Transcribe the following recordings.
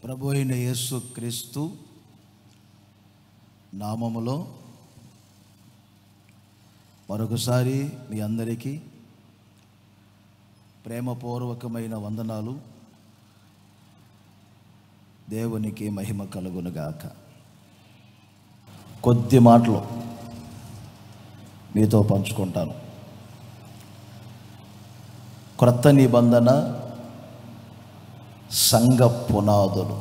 ప్రభు అయిన యేసు క్రీస్తు నామములో మరొకసారి మీ అందరికీ ప్రేమపూర్వకమైన వందనాలు దేవునికి మహిమ కలుగునుగాక కొద్ది మాటలు మీతో పంచుకుంటాను క్రొత్త నిబంధన సంఘ పునాదులు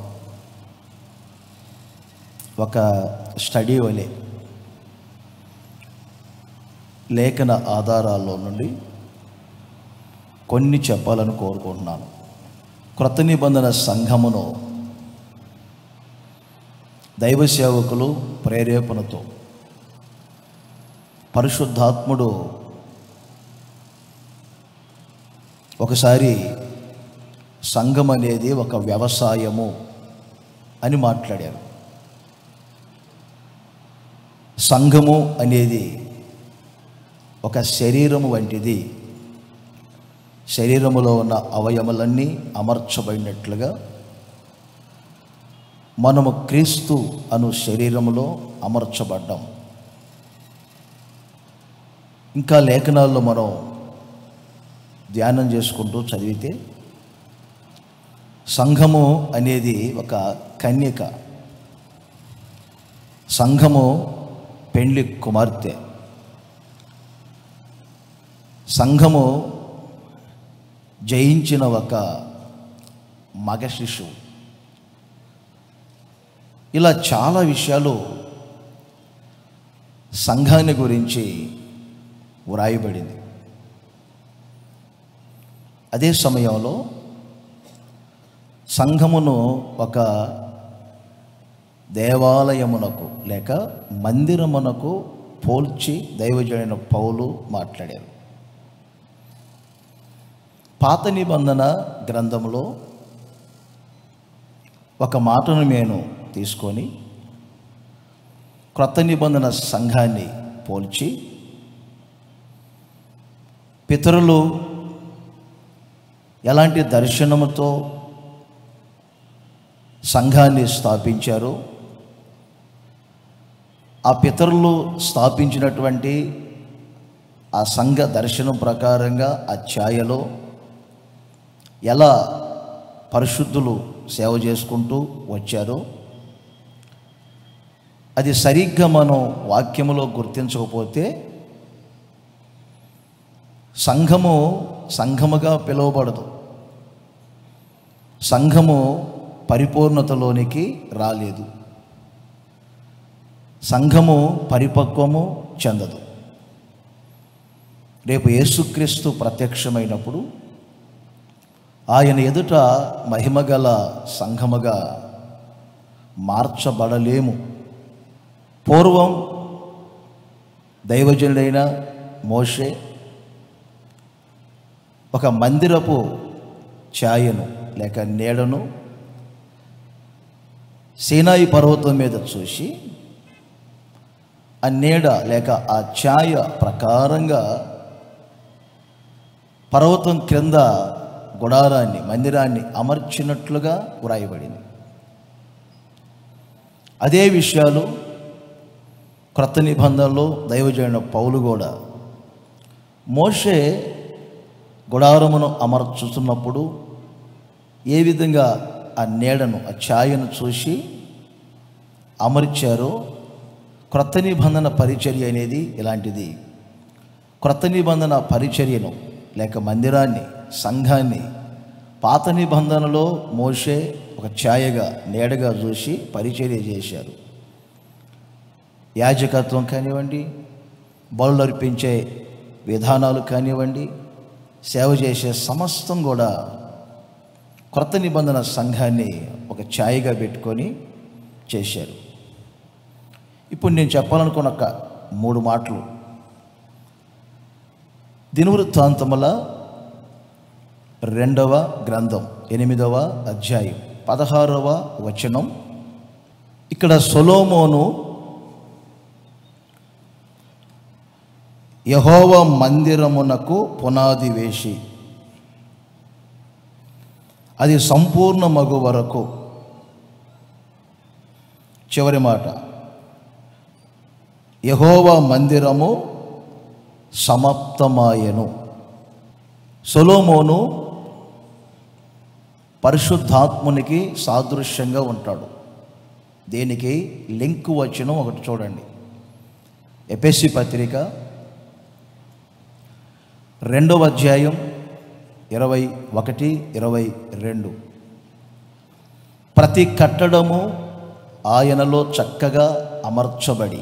ఒక స్టడీ వలె లేఖన ఆధారాల్లో నుండి కొన్ని చెప్పాలని కోరుకుంటున్నాను క్రొత్త నిబంధన సంఘమును దైవ సేవకులు ప్రేరేపణతో పరిశుద్ధాత్ముడు ఒకసారి సంఘం అనేది ఒక వ్యవసాయము అని మాట్లాడారు సంఘము అనేది ఒక శరీరము వంటిది శరీరములో ఉన్న అవయములన్నీ అమర్చబడినట్లుగా మనము క్రీస్తు అను శరీరములో అమర్చబడ్డాం ఇంకా లేఖనాల్లో మనం ధ్యానం చేసుకుంటూ చదివితే సంఘము అనేది ఒక కన్యక సంఘము పెండ్లి కుమార్తె సంఘము జయించిన ఒక మగ శిశువు ఇలా చాలా విషయాలు సంఘాన్ని గురించి వ్రాయబడింది అదే సమయంలో సంఘమును ఒక దేవాలయమునకు లేక మందిరమునకు పోల్చి దైవజుడైన పౌలు మాట్లాడారు పాత నిబంధన గ్రంథంలో ఒక మాటను నేను తీసుకొని క్రొత్త నిబంధన సంఘాన్ని పోల్చి పితరులు ఎలాంటి దర్శనముతో సంఘాన్ని స్థాపించారు ఆ పితరులు స్థాపించినటువంటి ఆ సంఘ దర్శనం ప్రకారంగా ఆ ఛాయలో ఎలా పరిశుద్ధులు సేవ చేసుకుంటూ వచ్చారో అది సరిగ్గా మనం వాక్యములో గుర్తించకపోతే సంఘము సంఘముగా పిలువబడదు సంఘము పరిపూర్ణతలోనికి రాలేదు సంఘము పరిపక్వము చెందదు రేపు యేసుక్రీస్తు ప్రత్యక్షమైనప్పుడు ఆయన ఎదుట మహిమగల సంఘముగా మార్చబడలేము పూర్వం దైవజనుడైన మోషే ఒక మందిరపు ఛాయను లేక నీడను సీనాయి పర్వతం మీద చూసి ఆ నీడ లేక ఆ ఛాయ ప్రకారంగా పర్వతం క్రింద గుడారాన్ని మందిరాన్ని అమర్చినట్లుగా వ్రాయబడింది అదే విషయాలు క్రొత్త నిబంధనలో దైవజైన పౌలు కూడా మోషే గుడారమును అమర్చుతున్నప్పుడు ఏ విధంగా ఆ నీడను ఆ ఛాయను చూసి అమర్చారో క్రొత్త నిబంధన పరిచర్య అనేది ఇలాంటిది క్రొత్త నిబంధన పరిచర్యను లేక మందిరాన్ని సంఘాన్ని పాత నిబంధనలో మోసే ఒక ఛాయగా నీడగా చూసి పరిచర్య చేశారు యాజకత్వం కానివ్వండి బలు అర్పించే విధానాలు కానివ్వండి సేవ చేసే సమస్తం కూడా క్రొత్త నిబంధన సంఘాన్ని ఒక ఛాయగా పెట్టుకొని చేశారు ఇప్పుడు నేను చెప్పాలనుకున్న ఒక మూడు మాటలు దినవృత్తాంతముల రెండవ గ్రంథం ఎనిమిదవ అధ్యాయం పదహారవ వచనం ఇక్కడ సొలోమోను యహోవ మందిరమునకు పునాది వేసి అది సంపూర్ణ మగు వరకు చివరి మాట యహోవా మందిరము సమాప్తమాయెను సొలోమోను పరిశుద్ధాత్మునికి సాదృశ్యంగా ఉంటాడు దీనికి లింక్ వచ్చిన ఒకటి చూడండి ఎపిఎస్సి పత్రిక రెండవ అధ్యాయం ఇరవై ఒకటి ఇరవై రెండు ప్రతి కట్టడము ఆయనలో చక్కగా అమర్చబడి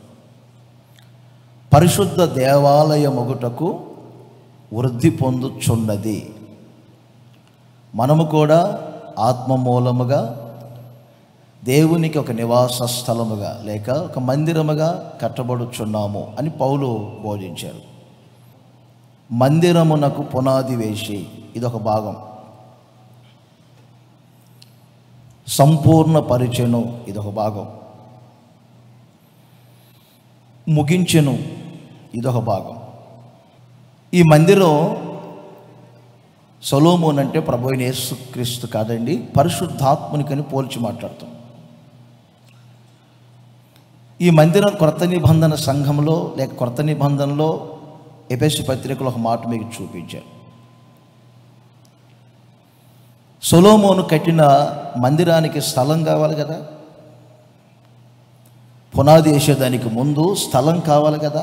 పరిశుద్ధ దేవాలయమొగుటకు వృద్ధి పొందుచున్నది మనము కూడా ఆత్మ మూలముగా దేవునికి ఒక నివాస స్థలముగా లేక ఒక మందిరముగా కట్టబడుచున్నాము అని పౌలు బోధించారు మందిరమునకు పునాది వేసి ఇదొక భాగం సంపూర్ణ పరిచయను ఇదొక భాగం ముగించెను ఇదొక భాగం ఈ మందిరం సొలోమోన్ అంటే ప్రభు అయిన యేసుక్రీస్తు కాదండి పరిశుద్ధాత్మునికని పోల్చి మాట్లాడతాం ఈ మందిరం కొత్త నిబంధన సంఘంలో లేక కొత్త నిబంధనలో ఎపెస్ పత్రికలో ఒక మాట మీకు చూపించారు సొలోమోను కట్టిన మందిరానికి స్థలం కావాలి కదా పునాది వేసేదానికి ముందు స్థలం కావాలి కదా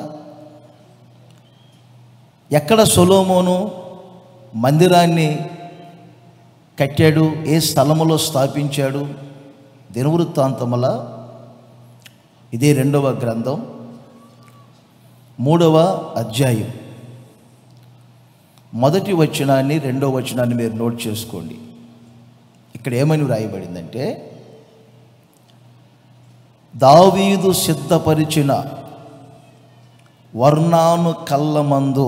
ఎక్కడ సొలోమోను మందిరాన్ని కట్టాడు ఏ స్థలములో స్థాపించాడు దినవృత్తాంతముల ఇదే రెండవ గ్రంథం మూడవ అధ్యాయం మొదటి వచనాన్ని రెండవ వచనాన్ని మీరు నోట్ చేసుకోండి ఇక్కడ ఏమని వ్రాయబడిందంటే దావీదు సిద్ధపరిచిన వర్ణాను కళ్ళమందు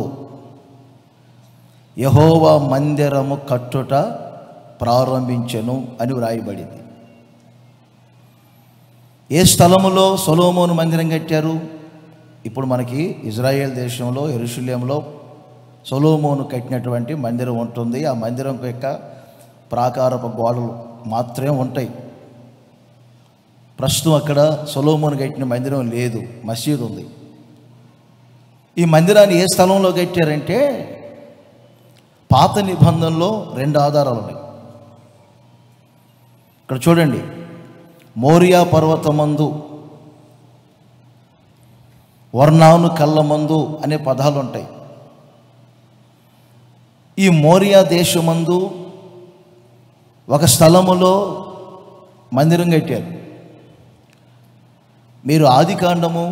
యహోవా మందిరము కట్టుట ప్రారంభించెను అని వ్రాయబడింది ఏ స్థలములో సొలోమోను మందిరం కట్టారు ఇప్పుడు మనకి ఇజ్రాయెల్ దేశంలో ఎరుషుల్యంలో సొలోమోను కట్టినటువంటి మందిరం ఉంటుంది ఆ మందిరం యొక్క ప్రాకారపు గోడలు మాత్రమే ఉంటాయి ప్రస్తుతం అక్కడ సొలోమోను కట్టిన మందిరం లేదు మసీద్ ఉంది ఈ మందిరాన్ని ఏ స్థలంలో కట్టారంటే పాత నిబంధనలో రెండు ఆధారాలు ఉన్నాయి ఇక్కడ చూడండి మోరియా పర్వతమందు వర్ణాను కళ్ళమందు అనే పదాలు ఉంటాయి ఈ మోరియా దేశమందు ఒక స్థలములో మందిరం కట్టారు మీరు ఆదికాండము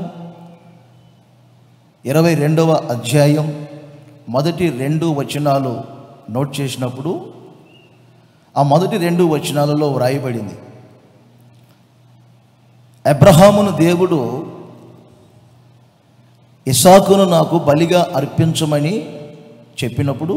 ఇరవై రెండవ అధ్యాయం మొదటి రెండు వచనాలు నోట్ చేసినప్పుడు ఆ మొదటి రెండు వచనాలలో వ్రాయబడింది అబ్రహామును దేవుడు ఇసాకును నాకు బలిగా అర్పించమని చెప్పినప్పుడు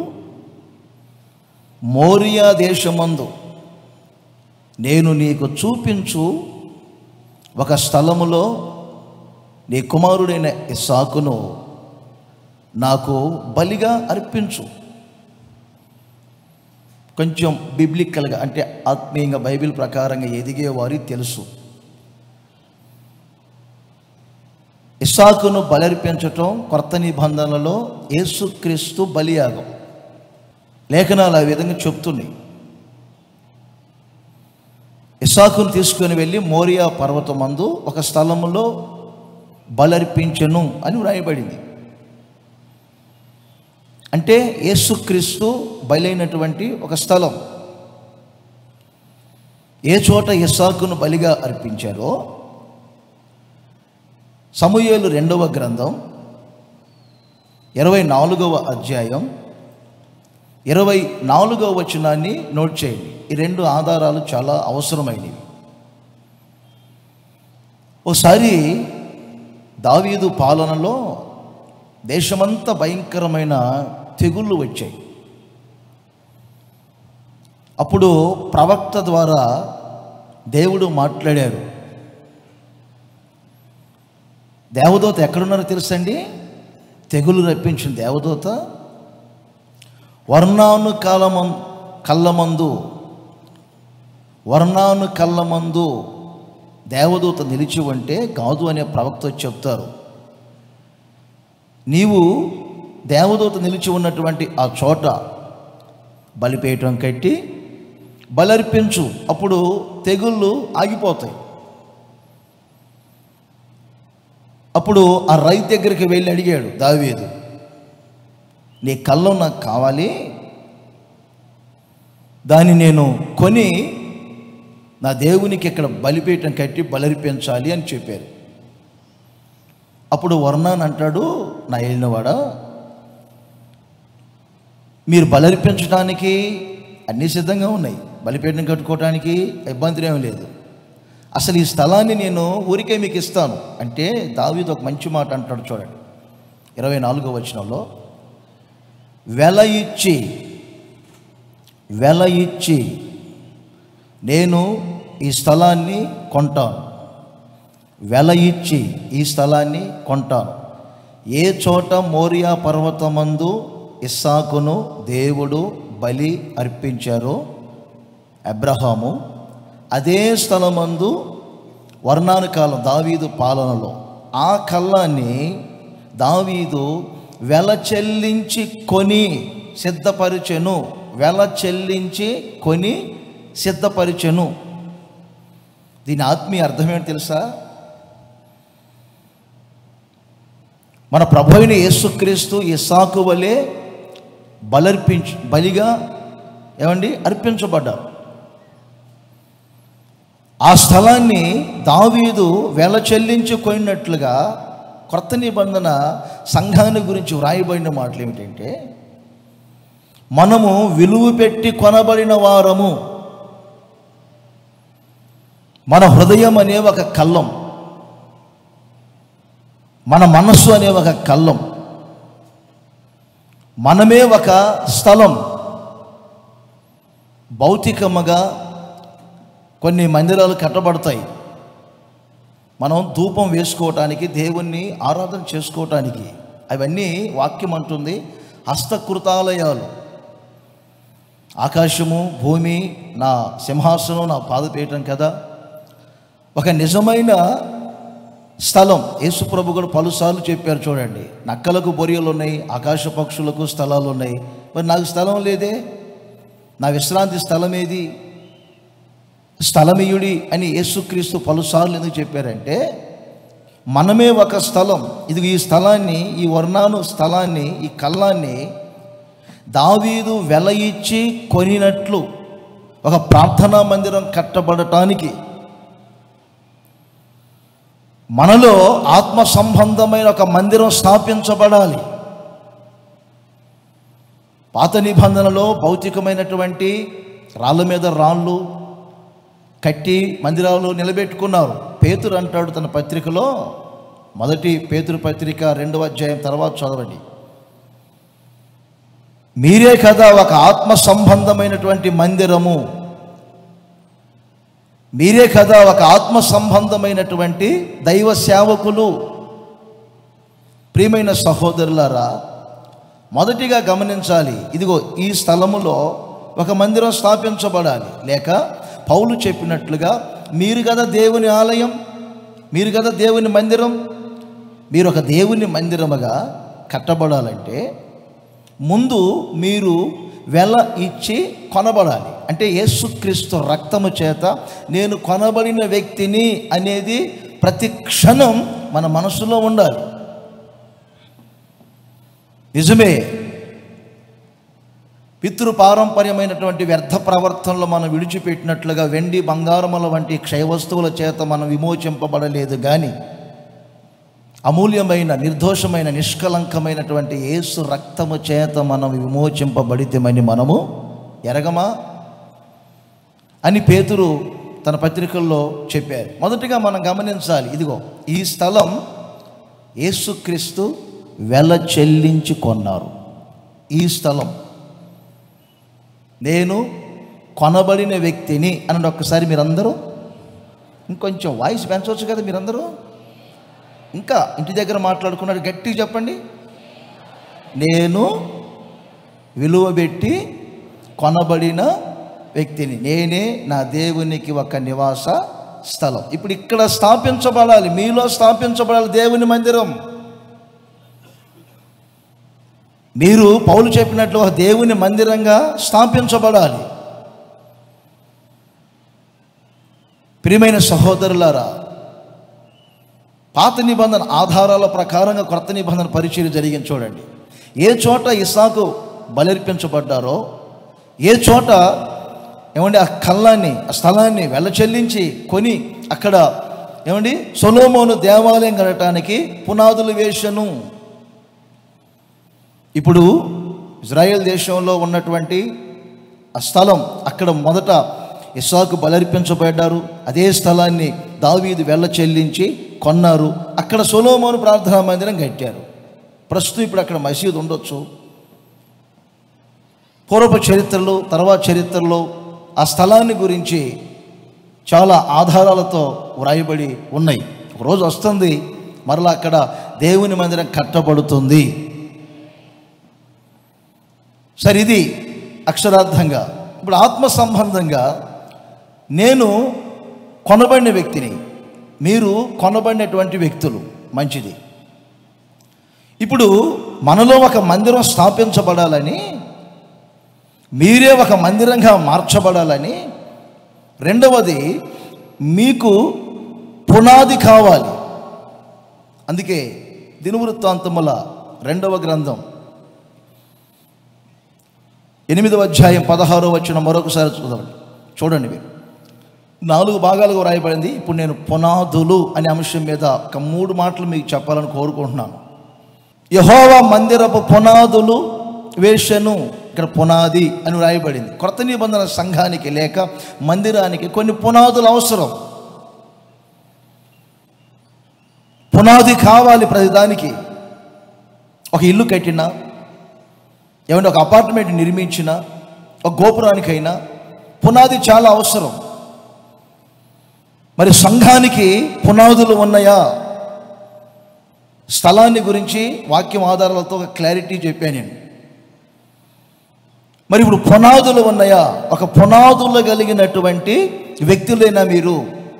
మోరియా దేశమందు నేను నీకు చూపించు ఒక స్థలములో నీ కుమారుడైన ఇసాకును నాకు బలిగా అర్పించు కొంచెం బిబ్లికల్గా అంటే ఆత్మీయంగా బైబిల్ ప్రకారంగా ఎదిగే వారి తెలుసు ఇసాకును బలర్పించటం కొత్త నిబంధనలో యేసుక్రీస్తు బలియాగం లేఖనాలు ఆ విధంగా చెప్తున్నాయి ఇసాకును తీసుకొని వెళ్ళి మోరియా పర్వతమందు ఒక స్థలములో బలర్పించెను అని వ్రాయబడింది అంటే యేసుక్రీస్తు బలైనటువంటి ఒక స్థలం ఏ చోట ఇసాకును బలిగా అర్పించారో సమూయేలు రెండవ గ్రంథం ఇరవై నాలుగవ అధ్యాయం ఇరవై నాలుగవ వచనాన్ని నోట్ చేయండి ఈ రెండు ఆధారాలు చాలా అవసరమైనవి ఓసారి దావీదు పాలనలో దేశమంతా భయంకరమైన తెగుళ్ళు వచ్చాయి అప్పుడు ప్రవక్త ద్వారా దేవుడు మాట్లాడారు దేవదూత ఎక్కడున్నారో తెలుసండి తెగులు రప్పించిన దేవదూత వర్ణాను కాలమం కళ్ళమందు వర్ణాను కళ్ళమందు దేవదూత నిలిచి ఉంటే కాదు అనే ప్రవక్త వచ్చి చెప్తారు నీవు దేవదూత నిలిచి ఉన్నటువంటి ఆ చోట బలిపీఠం కట్టి బలర్పించు అప్పుడు తెగుళ్ళు ఆగిపోతాయి అప్పుడు ఆ రైతు దగ్గరికి వెళ్ళి అడిగాడు దావీదు నీ కళ్ళం నాకు కావాలి దాన్ని నేను కొని నా దేవునికి ఇక్కడ బలిపీఠం కట్టి బలర్పించాలి అని చెప్పారు అప్పుడు వర్ణాన్ అంటాడు నా ఏలినవాడా మీరు బలర్పించడానికి అన్నీ సిద్ధంగా ఉన్నాయి బలిపీఠం కట్టుకోవడానికి ఇబ్బంది ఏమీ లేదు అసలు ఈ స్థలాన్ని నేను ఊరికే మీకు ఇస్తాను అంటే దావీదు ఒక మంచి మాట అంటాడు చూడండి ఇరవై నాలుగో వచనంలో వెల ఇచ్చి వెల ఇచ్చి నేను ఈ స్థలాన్ని కొంటాను వెల ఇచ్చి ఈ స్థలాన్ని కొంటాను ఏ చోట మోరియా పర్వతమందు ఇస్సాకును దేవుడు బలి అర్పించారో అబ్రహాము అదే స్థలమందు వర్ణాను కాలం దావీదు పాలనలో ఆ కళ్ళాన్ని దావీదు వెల చెల్లించి కొని సిద్ధపరిచెను వెల చెల్లించి కొని సిద్ధపరిచెను దీని ఆత్మీయ అర్థం ఏంటి తెలుసా మన ప్రభు అయిన యేసుక్రీస్తు ఇసాకు వలె బలర్పించి బలిగా ఏమండి అర్పించబడ్డారు ఆ స్థలాన్ని దావీదు వెల చెల్లించి కొన్నట్లుగా కొత్త నిబంధన సంఘాన్ని గురించి వ్రాయబడిన మాటలు ఏమిటంటే మనము విలువ పెట్టి కొనబడిన వారము మన హృదయం అనే ఒక కళ్ళం మన మనస్సు అనే ఒక కళ్ళం మనమే ఒక స్థలం భౌతికముగా కొన్ని మందిరాలు కట్టబడతాయి మనం ధూపం వేసుకోవటానికి దేవుణ్ణి ఆరాధన చేసుకోవటానికి అవన్నీ వాక్యం అంటుంది హస్తకృతాలయాలు ఆకాశము భూమి నా సింహాసనం నా పాదపీఠం కదా ఒక నిజమైన స్థలం యేసుప్రభు కూడా పలుసార్లు చెప్పారు చూడండి నక్కలకు బొరియలు ఉన్నాయి ఆకాశ పక్షులకు స్థలాలు ఉన్నాయి మరి నాకు స్థలం లేదే నా విశ్రాంతి స్థలం ఏది స్థలమీయుడి అని యేసుక్రీస్తు పలుసార్లు ఎందుకు చెప్పారంటే మనమే ఒక స్థలం ఇది ఈ స్థలాన్ని ఈ వర్ణాను స్థలాన్ని ఈ కళ్ళాన్ని దావీదు వెల ఇచ్చి కొనినట్లు ఒక ప్రార్థనా మందిరం కట్టబడటానికి మనలో ఆత్మ సంబంధమైన ఒక మందిరం స్థాపించబడాలి పాత నిబంధనలో భౌతికమైనటువంటి రాళ్ళ మీద రాళ్ళు కట్టి మందిరాలు నిలబెట్టుకున్నారు పేతురు అంటాడు తన పత్రికలో మొదటి పేతురు పత్రిక రెండవ అధ్యాయం తర్వాత చదవండి మీరే కదా ఒక ఆత్మ సంబంధమైనటువంటి మందిరము మీరే కదా ఒక ఆత్మ సంబంధమైనటువంటి దైవ సేవకులు ప్రియమైన సహోదరులారా మొదటిగా గమనించాలి ఇదిగో ఈ స్థలములో ఒక మందిరం స్థాపించబడాలి లేక పౌలు చెప్పినట్లుగా మీరు కదా దేవుని ఆలయం మీరు కదా దేవుని మందిరం మీరు ఒక దేవుని మందిరముగా కట్టబడాలంటే ముందు మీరు వెల ఇచ్చి కొనబడాలి అంటే యేసుక్రీస్తు రక్తము చేత నేను కొనబడిన వ్యక్తిని అనేది ప్రతి క్షణం మన మనసులో ఉండాలి నిజమే పితృ పారంపర్యమైనటువంటి వ్యర్థ ప్రవర్తనలో మనం విడిచిపెట్టినట్లుగా వెండి బంగారముల వంటి క్షయ వస్తువుల చేత మనం విమోచింపబడలేదు కానీ అమూల్యమైన నిర్దోషమైన నిష్కలంకమైనటువంటి యేసు రక్తము చేత మనం విమోచింపబడితేమని మనము ఎరగమా అని పేతురు తన పత్రికల్లో చెప్పారు మొదటిగా మనం గమనించాలి ఇదిగో ఈ స్థలం యేసుక్రీస్తు వెల చెల్లించి కొన్నారు ఈ స్థలం నేను కొనబడిన వ్యక్తిని అని ఒక్కసారి మీరందరూ ఇంకొంచెం వాయిస్ పెంచవచ్చు కదా మీరందరూ ఇంకా ఇంటి దగ్గర మాట్లాడుకున్నాడు గట్టిగా చెప్పండి నేను విలువ పెట్టి కొనబడిన వ్యక్తిని నేనే నా దేవునికి ఒక నివాస స్థలం ఇప్పుడు ఇక్కడ స్థాపించబడాలి మీలో స్థాపించబడాలి దేవుని మందిరం మీరు పౌలు చెప్పినట్లు ఒక దేవుని మందిరంగా స్థాపించబడాలి ప్రియమైన సహోదరులారా పాత నిబంధన ఆధారాల ప్రకారంగా కొత్త నిబంధన పరిచయం జరిగింది చూడండి ఏ చోట ఇసాకు బలర్పించబడ్డారో ఏ చోట ఏమండి ఆ కళ్ళాన్ని ఆ స్థలాన్ని వెళ్ళ చెల్లించి కొని అక్కడ ఏమండి సొలోమోను దేవాలయం కట్టడానికి పునాదులు వేషను ఇప్పుడు ఇజ్రాయెల్ దేశంలో ఉన్నటువంటి ఆ స్థలం అక్కడ మొదట ఇస్సాకు బలర్పించబడ్డారు అదే స్థలాన్ని దావీదు వెళ్ళ చెల్లించి కొన్నారు అక్కడ సొలోమోను ప్రార్థనా మందిరం కట్టారు ప్రస్తుతం ఇప్పుడు అక్కడ మసీదు ఉండొచ్చు పూర్వపు చరిత్రలో తర్వాత చరిత్రలో ఆ స్థలాన్ని గురించి చాలా ఆధారాలతో వ్రాయబడి ఉన్నాయి ఒక రోజు వస్తుంది మరలా అక్కడ దేవుని మందిరం కట్టబడుతుంది సరే ఇది అక్షరార్థంగా ఇప్పుడు ఆత్మ సంబంధంగా నేను కొనబడిన వ్యక్తిని మీరు కొనబడినటువంటి వ్యక్తులు మంచిది ఇప్పుడు మనలో ఒక మందిరం స్థాపించబడాలని మీరే ఒక మందిరంగా మార్చబడాలని రెండవది మీకు పునాది కావాలి అందుకే దినవృత్తాంతముల రెండవ గ్రంథం ఎనిమిదవ అధ్యాయం పదహారో వచ్చిన మరొకసారి చూడండి చూడండి మీరు నాలుగు భాగాలుగా రాయబడింది ఇప్పుడు నేను పునాదులు అనే అంశం మీద ఒక మూడు మాటలు మీకు చెప్పాలని కోరుకుంటున్నాను యహోవా మందిరపు పునాదులు వేషను ఇక్కడ పునాది అని రాయబడింది కొత్త నిబంధన సంఘానికి లేక మందిరానికి కొన్ని పునాదులు అవసరం పునాది కావాలి ప్రతిదానికి ఒక ఇల్లు కట్టినా ఏమంటే ఒక అపార్ట్మెంట్ నిర్మించిన ఒక గోపురానికైనా పునాది చాలా అవసరం మరి సంఘానికి పునాదులు ఉన్నాయా స్థలాన్ని గురించి వాక్యం ఆధారాలతో ఒక క్లారిటీ చెప్పాను నేను మరి ఇప్పుడు పునాదులు ఉన్నాయా ఒక పునాదులు కలిగినటువంటి వ్యక్తులైనా మీరు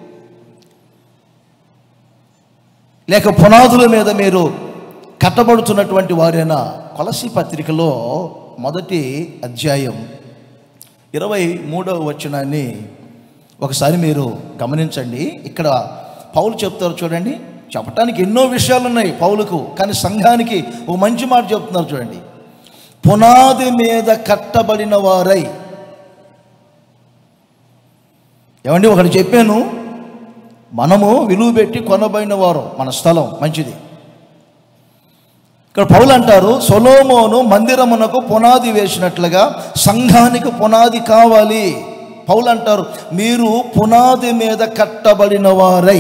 లేక పునాదుల మీద మీరు కట్టబడుతున్నటువంటి వారైనా కొలసి పత్రికలో మొదటి అధ్యాయం ఇరవై మూడవ వచనాన్ని ఒకసారి మీరు గమనించండి ఇక్కడ పౌలు చెప్తారు చూడండి చెప్పటానికి ఎన్నో విషయాలు ఉన్నాయి పౌలుకు కానీ సంఘానికి ఒక మంచి మాట చెప్తున్నారు చూడండి పునాది మీద కట్టబడిన వారై ఏమండి ఒకటి చెప్పాను మనము విలువ పెట్టి కొనబడిన వారు మన స్థలం మంచిది ఇక్కడ పౌలు అంటారు సొలోమోను మందిరమునకు పునాది వేసినట్లుగా సంఘానికి పునాది కావాలి పౌలు అంటారు మీరు పునాది మీద కట్టబడిన వారై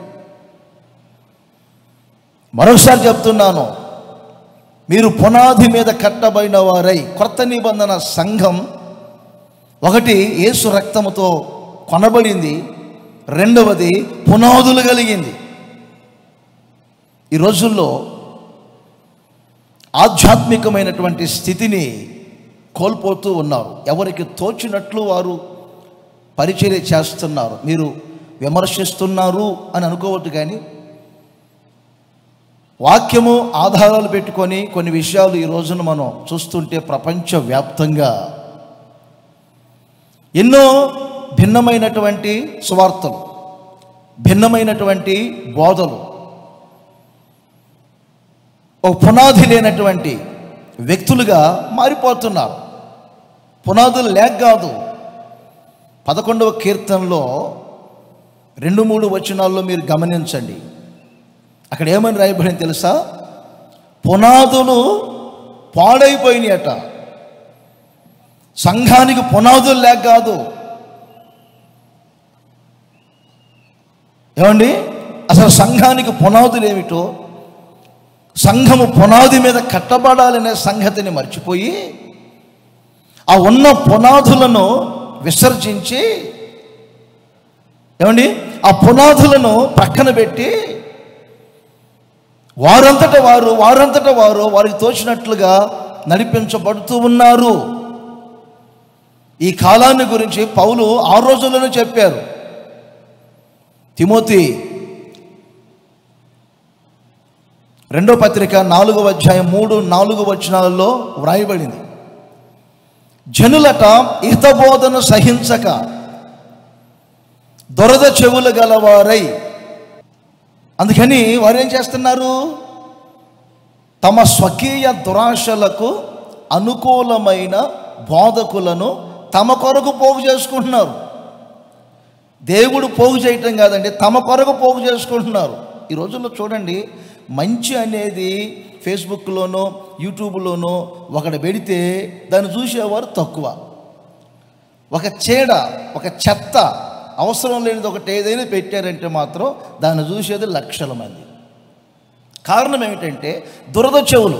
మరొకసారి చెప్తున్నాను మీరు పునాది మీద కట్టబడిన వారై కొత్త నిబంధన సంఘం ఒకటి యేసు రక్తముతో కొనబడింది రెండవది పునాదులు కలిగింది ఈ రోజుల్లో ఆధ్యాత్మికమైనటువంటి స్థితిని కోల్పోతూ ఉన్నారు ఎవరికి తోచినట్లు వారు పరిచర్య చేస్తున్నారు మీరు విమర్శిస్తున్నారు అని అనుకోవద్దు కానీ వాక్యము ఆధారాలు పెట్టుకొని కొన్ని విషయాలు ఈ రోజున మనం చూస్తుంటే ప్రపంచవ్యాప్తంగా ఎన్నో భిన్నమైనటువంటి సువార్తలు భిన్నమైనటువంటి బోధలు ఒక పునాది లేనటువంటి వ్యక్తులుగా మారిపోతున్నారు పునాదులు లేక కాదు పదకొండవ కీర్తనలో రెండు మూడు వచనాల్లో మీరు గమనించండి అక్కడ ఏమని రాయబడింది తెలుసా పునాదులు పాడైపోయినాయట సంఘానికి పునాదులు లేక కాదు ఏమండి అసలు సంఘానికి పునాదులు ఏమిటో సంఘము పునాది మీద కట్టబడాలనే సంగతిని మర్చిపోయి ఆ ఉన్న పునాదులను విసర్జించి ఏమండి ఆ పునాదులను పక్కన పెట్టి వారంతట వారు వారంతట వారు వారికి తోచినట్లుగా నడిపించబడుతూ ఉన్నారు ఈ కాలాన్ని గురించి పౌలు ఆ రోజుల్లోనే చెప్పారు తిమోతి రెండో పత్రిక నాలుగవ అధ్యాయం మూడు నాలుగు వచనాలలో వ్రాయబడింది జనులట హితబోధను సహించక దొరద చెవులు గలవారై అందుకని వారు ఏం చేస్తున్నారు తమ స్వకీయ దురాశలకు అనుకూలమైన బోధకులను తమ కొరకు పోగు చేసుకుంటున్నారు దేవుడు పోగు చేయటం కాదండి తమ కొరకు పోగు చేసుకుంటున్నారు ఈ రోజుల్లో చూడండి మంచి అనేది ఫేస్బుక్లోనో యూట్యూబ్లోనో ఒకటి పెడితే దాన్ని చూసేవారు తక్కువ ఒక చీడ ఒక చెత్త అవసరం లేనిది ఒకటి ఏదైనా పెట్టారంటే మాత్రం దాన్ని చూసేది లక్షల మంది కారణం ఏమిటంటే దురద చెవులు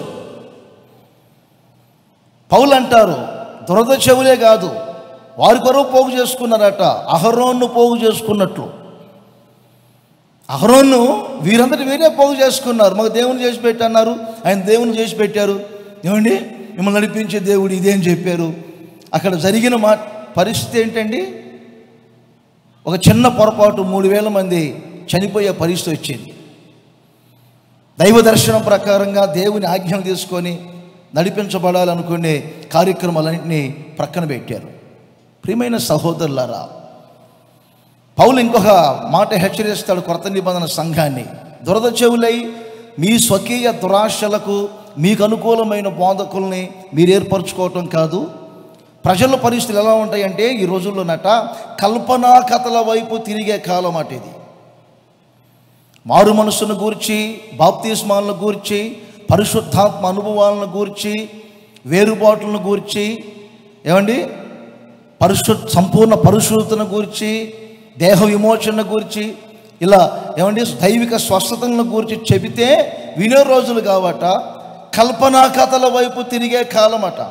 పౌలు అంటారు దురద చెవులే కాదు వారి కొరకు పోగు చేసుకున్నారట అహరోన్ను పోగు చేసుకున్నట్లు అహరోన్ను వీరందరూ వీరే పోగు చేసుకున్నారు మాకు దేవుని చేసి పెట్టన్నారు ఆయన దేవుని చేసి పెట్టారు ఏమండి మిమ్మల్ని నడిపించే దేవుడు ఇదేం చెప్పారు అక్కడ జరిగిన మా పరిస్థితి ఏంటండి ఒక చిన్న పొరపాటు మూడు వేల మంది చనిపోయే పరిస్థితి వచ్చింది దైవ దర్శనం ప్రకారంగా దేవుని ఆజ్ఞలు తీసుకొని నడిపించబడాలనుకునే కార్యక్రమాలన్నింటినీ ప్రక్కన పెట్టారు ప్రియమైన సహోదరులారా పౌలు ఇంకొక మాట హెచ్చరిస్తాడు కొత్త నిబంధన సంఘాన్ని దురద చెవులై మీ స్వకీయ దురాశలకు మీకు అనుకూలమైన బోధకుల్ని మీరు ఏర్పరచుకోవటం కాదు ప్రజల పరిస్థితులు ఎలా ఉంటాయంటే ఈ రోజుల్లోనట కల్పనా కథల వైపు తిరిగే కాలం అట ఇది మారు మనసును గూర్చి బాప్తిస్మాలను గూర్చి పరిశుద్ధాత్మ అనుభవాలను గూర్చి వేరుబాట్లను గూర్చి ఏమండి పరిశు సంపూర్ణ పరిశుద్ధతను గూర్చి దేహ విమోచన గురించి ఇలా ఏమండి దైవిక స్వస్థతలను గురించి చెబితే వినే రోజులు కావట కల్పనా కథల వైపు తిరిగే కాలమట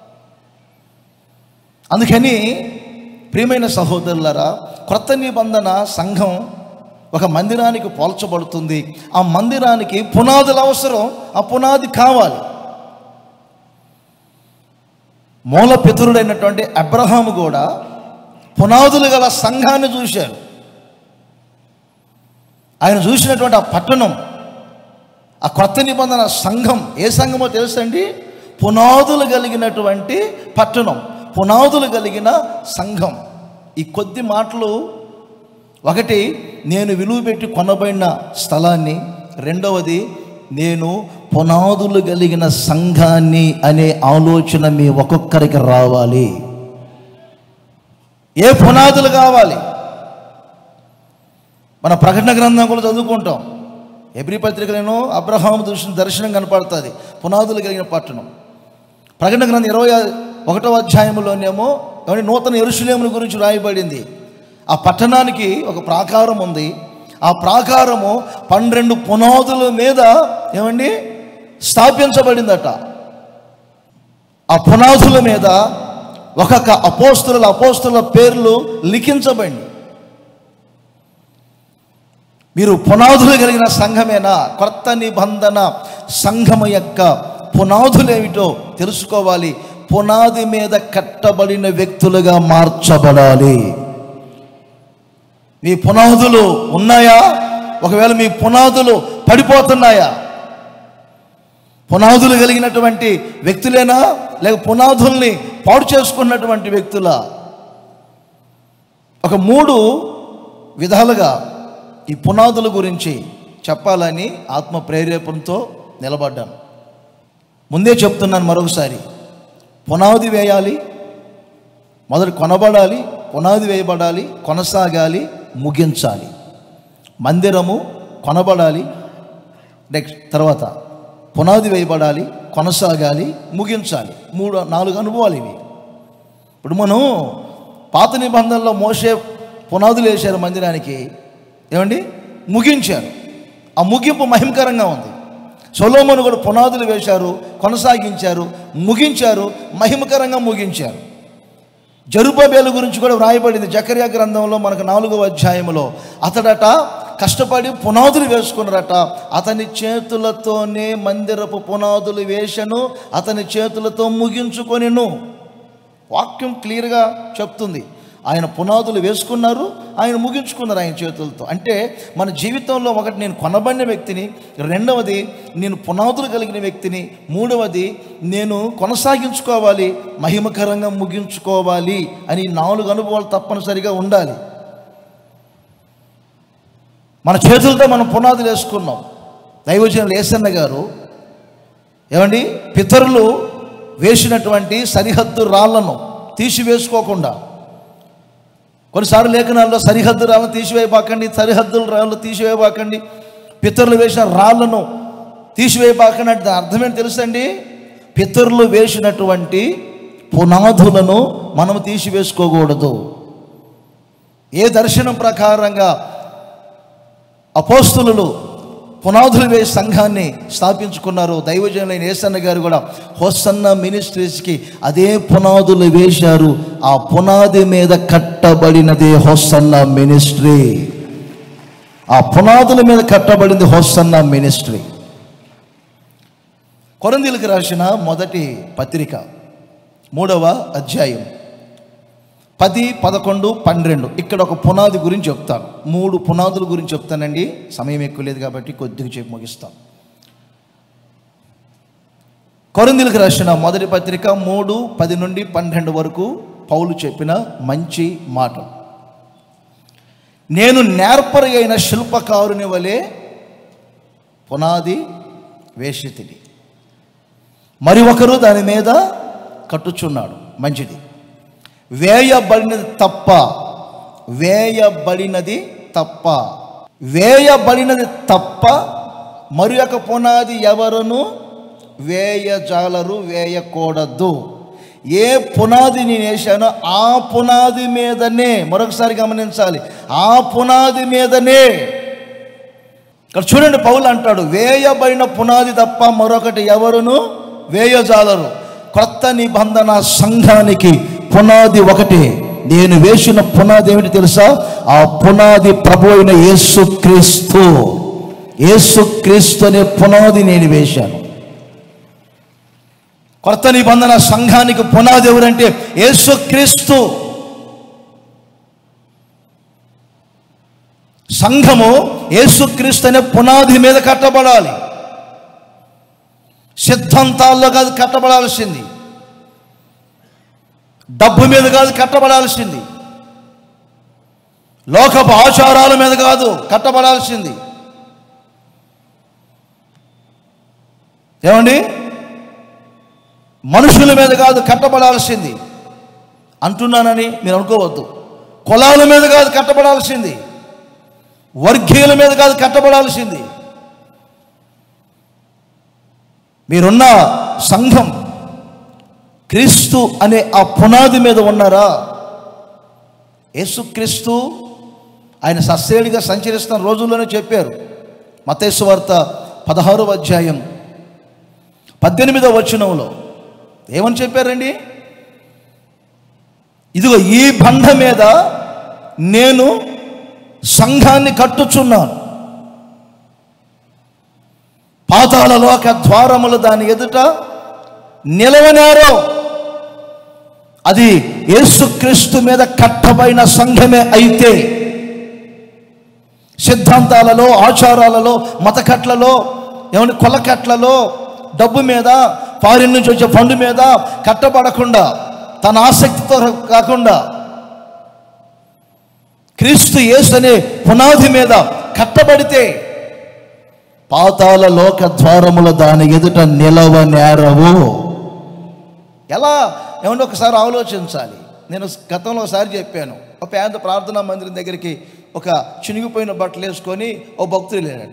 అందుకని ప్రియమైన సహోదరులరా క్రొత్త నిబంధన సంఘం ఒక మందిరానికి పోల్చబడుతుంది ఆ మందిరానికి పునాదులు అవసరం ఆ పునాది కావాలి మూల పితరుడైనటువంటి అబ్రహాము కూడా పునాదులు గల సంఘాన్ని చూశారు ఆయన చూసినటువంటి ఆ పట్టణం ఆ కొత్త నిబంధన సంఘం ఏ సంఘమో తెలుసండి పునాదులు కలిగినటువంటి పట్టణం పునాదులు కలిగిన సంఘం ఈ కొద్ది మాటలు ఒకటి నేను విలువ పెట్టి కొనబడిన స్థలాన్ని రెండవది నేను పునాదులు కలిగిన సంఘాన్ని అనే ఆలోచన మీ ఒక్కొక్కరికి రావాలి ఏ పునాదులు కావాలి మన ప్రకటన గ్రంథం కూడా చదువుకుంటాం ఎబ్రి పత్రికలను అబ్రహాం చూసిన దర్శనం కనపడుతుంది పునాదులు కలిగిన పట్టణం ప్రకటన గ్రంథం ఇరవై ఒకటో అధ్యాయంలోనేమో ఏమంటే నూతన ఎరుషులేముల గురించి రాయబడింది ఆ పట్టణానికి ఒక ప్రాకారం ఉంది ఆ ప్రాకారము పన్నెండు పునాదుల మీద ఏమండి స్థాపించబడిందట ఆ పునాదుల మీద ఒక్కొక్క అపోస్తుల అపోస్తుల పేర్లు లిఖించబడి మీరు పునాదులు కలిగిన సంఘమేనా కొత్త నిబంధన సంఘము యొక్క పునాదులు ఏమిటో తెలుసుకోవాలి పునాది మీద కట్టబడిన వ్యక్తులుగా మార్చబడాలి మీ పునాదులు ఉన్నాయా ఒకవేళ మీ పునాదులు పడిపోతున్నాయా పునాదులు కలిగినటువంటి వ్యక్తులేనా లేక పునాదుల్ని పాడు చేసుకున్నటువంటి వ్యక్తుల ఒక మూడు విధాలుగా ఈ పునాదుల గురించి చెప్పాలని ఆత్మ ప్రేరేపణతో నిలబడ్డాను ముందే చెప్తున్నాను మరొకసారి పునాది వేయాలి మొదటి కొనబడాలి పునాది వేయబడాలి కొనసాగాలి ముగించాలి మందిరము కొనబడాలి నెక్స్ట్ తర్వాత పునాది వేయబడాలి కొనసాగాలి ముగించాలి మూడు నాలుగు అనుభవాలు ఇవి ఇప్పుడు మనం పాత నిబంధనలో మోసే పునాదులు వేశారు మందిరానికి ఏమండి ముగించారు ఆ ముగింపు మహిమకరంగా ఉంది సొలోమోను కూడా పునాదులు వేశారు కొనసాగించారు ముగించారు మహిమకరంగా ముగించారు జరుబాబేలు గురించి కూడా వ్రాయబడింది జకర్యా గ్రంథంలో మనకు నాలుగవ అధ్యాయంలో అతడట కష్టపడి పునాదులు వేసుకున్నారట అతని చేతులతోనే మందిరపు పునాదులు వేషను అతని చేతులతో ముగించుకొనిను వాక్యం క్లియర్గా చెప్తుంది ఆయన పునాదులు వేసుకున్నారు ఆయన ముగించుకున్నారు ఆయన చేతులతో అంటే మన జీవితంలో ఒకటి నేను కొనబడిన వ్యక్తిని రెండవది నేను పునాదులు కలిగిన వ్యక్తిని మూడవది నేను కొనసాగించుకోవాలి మహిమకరంగా ముగించుకోవాలి అని ఈ నాలుగు అనుభవాలు తప్పనిసరిగా ఉండాలి మన చేతులతో మనం పునాదులు వేసుకున్నాం దైవజనులు ఏసన్న గారు ఏమండి పితరులు వేసినటువంటి సరిహద్దు రాళ్లను తీసివేసుకోకుండా కొన్నిసార్లు లేఖనాల్లో సరిహద్దు రాళ్ళను తీసివేయబాకండి సరిహద్దుల రాళ్ళు తీసివేయబాకండి పితరులు వేసిన రాళ్లను తీసివేయబాకండి అంటే దాని అర్థం ఏంటి తెలుసండి పితరులు వేసినటువంటి పునాదులను మనం తీసివేసుకోకూడదు ఏ దర్శనం ప్రకారంగా అపోస్తులు పునాదులు వేసి సంఘాన్ని స్థాపించుకున్నారు దైవజనులైన ఏసన్న గారు కూడా హోసన్న మినిస్ట్రీస్కి అదే పునాదులు వేశారు ఆ పునాది మీద కట్టబడినదే హోసన్న మినిస్ట్రీ ఆ పునాదుల మీద కట్టబడింది హోసన్న మినిస్ట్రీ కొరందీలకు రాసిన మొదటి పత్రిక మూడవ అధ్యాయం పది పదకొండు పన్నెండు ఇక్కడ ఒక పునాది గురించి చెప్తాను మూడు పునాదుల గురించి చెప్తానండి సమయం ఎక్కువ లేదు కాబట్టి కొద్దిగా చెప్పి ముగిస్తాం కొరిందులకు రాసిన మొదటి పత్రిక మూడు పది నుండి పన్నెండు వరకు పౌలు చెప్పిన మంచి మాట నేను నేర్పరి అయిన శిల్పకారుని వలె పునాది వేషితిని మరి ఒకరు దాని మీద కట్టుచున్నాడు మంచిది వేయబడినది తప్ప వేయబడినది తప్ప వేయబడినది తప్ప మరి ఒక పునాది ఎవరును వేయజాలరు వేయకూడదు ఏ పునాది నేను వేశానో ఆ పునాది మీదనే మరొకసారి గమనించాలి ఆ పునాది మీదనే ఇక్కడ చూడండి పౌలు అంటాడు వేయబడిన పునాది తప్ప మరొకటి ఎవరును వేయజాలరు క్రొత్త నిబంధన సంఘానికి పునాది ఒకటే నేను వేసిన పునాది ఏమిటి తెలుసా ఆ పునాది ప్రభు అయిన యేసుక్రీస్తు యేసుక్రీస్తు అనే పునాది నేను వేశాను కొత్త నిబంధన సంఘానికి పునాది ఎవరంటే యేసుక్రీస్తు సంఘము యేసుక్రీస్తు అనే పునాది మీద కట్టబడాలి సిద్ధాంతాల్లో కాదు కట్టబడాల్సింది డబ్బు మీద కాదు కట్టబడాల్సింది లోకపు ఆచారాల మీద కాదు కట్టబడాల్సింది ఏమండి మనుషుల మీద కాదు కట్టబడాల్సింది అంటున్నానని మీరు అనుకోవద్దు కులాల మీద కాదు కట్టబడాల్సింది వర్గీయుల మీద కాదు కట్టబడాల్సింది మీరున్న సంఘం క్రీస్తు అనే ఆ పునాది మీద ఉన్నారా యేసుక్రీస్తు ఆయన సస్సేడిగా సంచరిస్తున్న రోజుల్లోనే చెప్పారు మతేసు వార్త పదహారవ అధ్యాయం పద్దెనిమిదవ వచనంలో ఏమని చెప్పారండి ఇదిగో ఈ బండ మీద నేను సంఘాన్ని కట్టుచున్నాను పాతాళలోక ద్వారములు దాని ఎదుట నిలవనారో అది యేసుక్రీస్తు మీద కట్టబడిన సంఘమే అయితే సిద్ధాంతాలలో ఆచారాలలో మతకట్లలో ఏమని కొలకట్లలో డబ్బు మీద ఫారిన్ నుంచి వచ్చే ఫండ్ మీద కట్టబడకుండా తన ఆసక్తితో కాకుండా క్రీస్తు యేసు అనే పునాది మీద కట్టబడితే పాతాల లోక ద్వారముల దాని ఎదుట నిలవ నేరవు ఎలా ఏమంటే ఒకసారి ఆలోచించాలి నేను గతంలో ఒకసారి చెప్పాను ఒక పేద ప్రార్థనా మందిరం దగ్గరికి ఒక చినిగిపోయిన బట్టలు వేసుకొని ఓ భక్తులు లేరట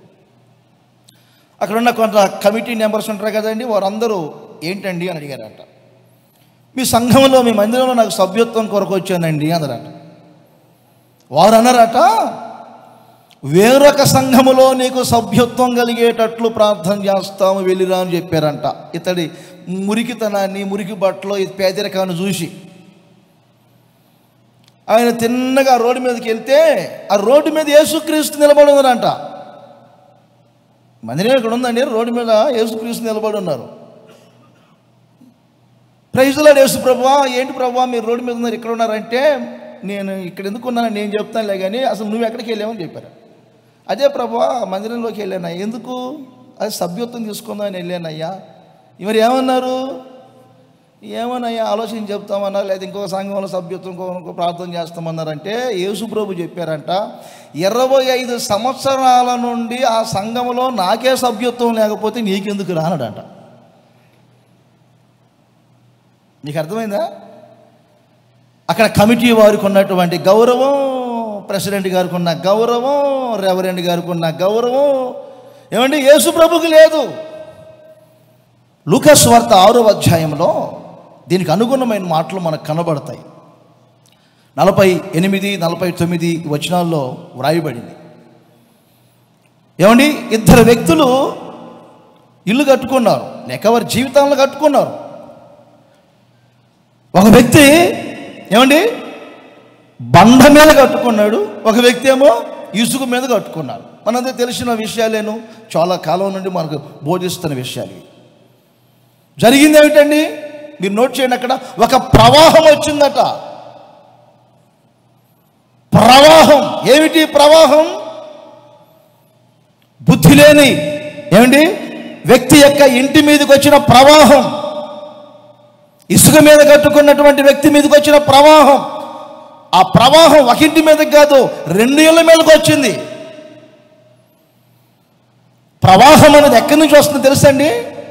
అక్కడ ఉన్న కొంత కమిటీ మెంబర్స్ ఉంటారు కదండి వారందరూ ఏంటండి అని అడిగారట మీ సంఘంలో మీ మందిరంలో నాకు సభ్యత్వం కొరకు వచ్చానండి అన్నారట వారు అన్నారట వేరొక సంఘములో నీకు సభ్యత్వం కలిగేటట్లు ప్రార్థన చేస్తాము వెళ్ళిరా అని చెప్పారంట ఇతడి మురికితనాన్ని మురికి బట్టలో ఈ పేదరికాన్ని చూసి ఆయన తిన్నగా రోడ్డు మీదకి వెళ్తే ఆ రోడ్డు మీద యేసుక్రీస్తు నిలబడి ఉన్నారంట మందిరం ఇక్కడ ఉందండి రోడ్డు మీద యేసుక్రీస్తు నిలబడి ఉన్నారు ప్రైజులాడు యేసు ప్రభువా ఏంటి ప్రభువా మీరు రోడ్డు మీద ఉన్నారు ఇక్కడ ఉన్నారంటే నేను ఇక్కడ ఎందుకు ఉన్నాను నేను చెప్తానులే కానీ అసలు నువ్వు ఎక్కడికి వెళ్ళావని చెప్పారు అదే ప్రభా మందిరంలోకి వెళ్ళాను ఎందుకు అది సభ్యత్వం తీసుకుందామని వెళ్ళానయ్యా మరి ఏమన్నారు ఏమనయ్యా ఆలోచన చెప్తామన్నారు లేదా ఇంకొక సంఘంలో సభ్యత్వం ఇంకో ఇంకో ప్రార్థన చేస్తామన్నారంటే యేసు ప్రభు చెప్పారంట ఇరవై ఐదు సంవత్సరాల నుండి ఆ సంఘంలో నాకే సభ్యత్వం లేకపోతే నీకెందుకు రానడంట నీకు అర్థమైందా అక్కడ కమిటీ వారికి ఉన్నటువంటి గౌరవం ప్రెసిడెంట్ గారికి ఉన్న గౌరవం రెవరెండ్ గారికి ఉన్న గౌరవం ఏమండి యేసు ప్రభుకి లేదు లూకస్ వార్త ఆరో అధ్యాయంలో దీనికి అనుగుణమైన మాటలు మనకు కనబడతాయి నలభై ఎనిమిది నలభై తొమ్మిది వచనాల్లో వ్రాయబడింది ఏమండి ఇద్దరు వ్యక్తులు ఇల్లు కట్టుకున్నారు లేక వారి జీవితాలను కట్టుకున్నారు ఒక వ్యక్తి ఏమండి బండ మీద కట్టుకున్నాడు ఒక వ్యక్తి ఏమో ఇసుక మీద కట్టుకున్నాడు మనందరూ తెలిసిన విషయాలేను చాలా కాలం నుండి మనకు బోధిస్తున్న విషయాలు ఇవి. జరిగింది ఏమిటండి మీరు నోట్ చేయండి అక్కడ ఒక ప్రవాహం వచ్చిందట ప్రవాహం ఏమిటి ప్రవాహం బుద్ధి లేని ఏమిటి వ్యక్తి యొక్క ఇంటి మీదకి వచ్చిన ప్రవాహం ఇసుక మీద కట్టుకున్నటువంటి వ్యక్తి మీదకి వచ్చిన ప్రవాహం ఆ ప్రవాహం ఒక ఇంటి మీదకి కాదు రెండు ఇళ్ళ మీదకి వచ్చింది ప్రవాహం అనేది ఎక్కడి నుంచి వస్తుందో తెలుసండి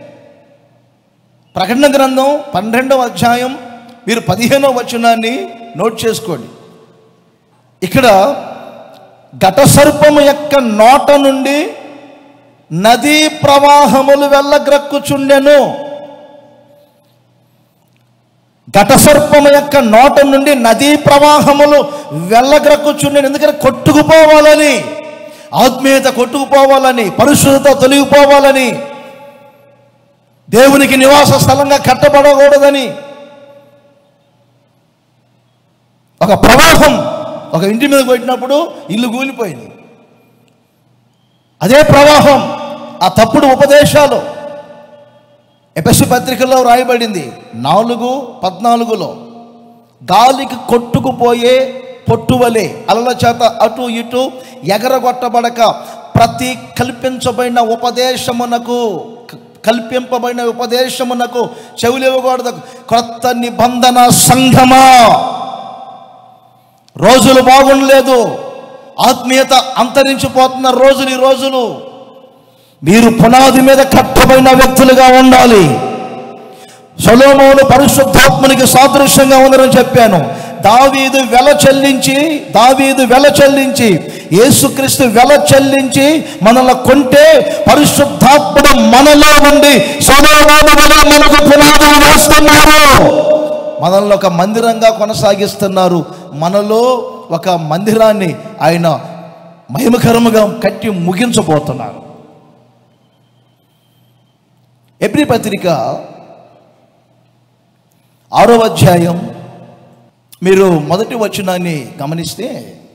ప్రకటన గ్రంథం పన్నెండవ అధ్యాయం మీరు పదిహేనవ వచనాన్ని నోట్ చేసుకోండి ఇక్కడ ఘటసర్పము యొక్క నోట నుండి నదీ ప్రవాహములు వెళ్ళగ్రక్కుచుండెను ఘటసర్పము యొక్క నోట నుండి నదీ ప్రవాహములు వెళ్ళగ్రక్కుచుండెను ఎందుకంటే కొట్టుకుపోవాలని ఆత్మీయత కొట్టుకుపోవాలని పరిశుద్ధత తొలగిపోవాలని దేవునికి నివాస స్థలంగా కట్టబడకూడదని ఒక ప్రవాహం ఒక ఇంటి మీద కొట్టినప్పుడు ఇల్లు కూలిపోయింది అదే ప్రవాహం ఆ తప్పుడు ఉపదేశాలు ఎపసి పత్రికలో రాయబడింది నాలుగు పద్నాలుగులో గాలికి కొట్టుకుపోయే పొట్టువలే అలల చేత అటు ఇటు ఎగరగొట్టబడక ప్రతి కల్పించబడిన ఉపదేశమునకు క- కల్పింపబడిన ఉపదేశమునకు చెవులివ్వకూడదు క్రొత్త నిబంధన సంఘమా రోజులు బాగుండలేదు ఆత్మీయత అంతరించిపోతున్న రోజులు ఈ రోజులు మీరు పునాది మీద కట్టబడిన వ్యక్తులుగా ఉండాలి సొలోమోను పరిశుద్ధాత్మనికి సాదృశ్యంగా ఉందని చెప్పాను దావీదు వెల చెల్లించి దావీదు వెల చెల్లించి యేసుక్రీస్తు వెల చెల్లించి మనల్ని కొంటే పరిశుద్ధాత్ముడు మనలో ఉండి సొలోమోను వలె మనకు పునాదులు వేస్తున్నారు మనల్ని ఒక మందిరంగా కొనసాగిస్తున్నారు మనలో ఒక మందిరాన్ని ఆయన మహిమకరముగా కట్టి ముగించబోతున్నారు ఎబ్రి పత్రిక ఆరో అధ్యాయం మీరు మొదటి వచనాన్ని గమనిస్తే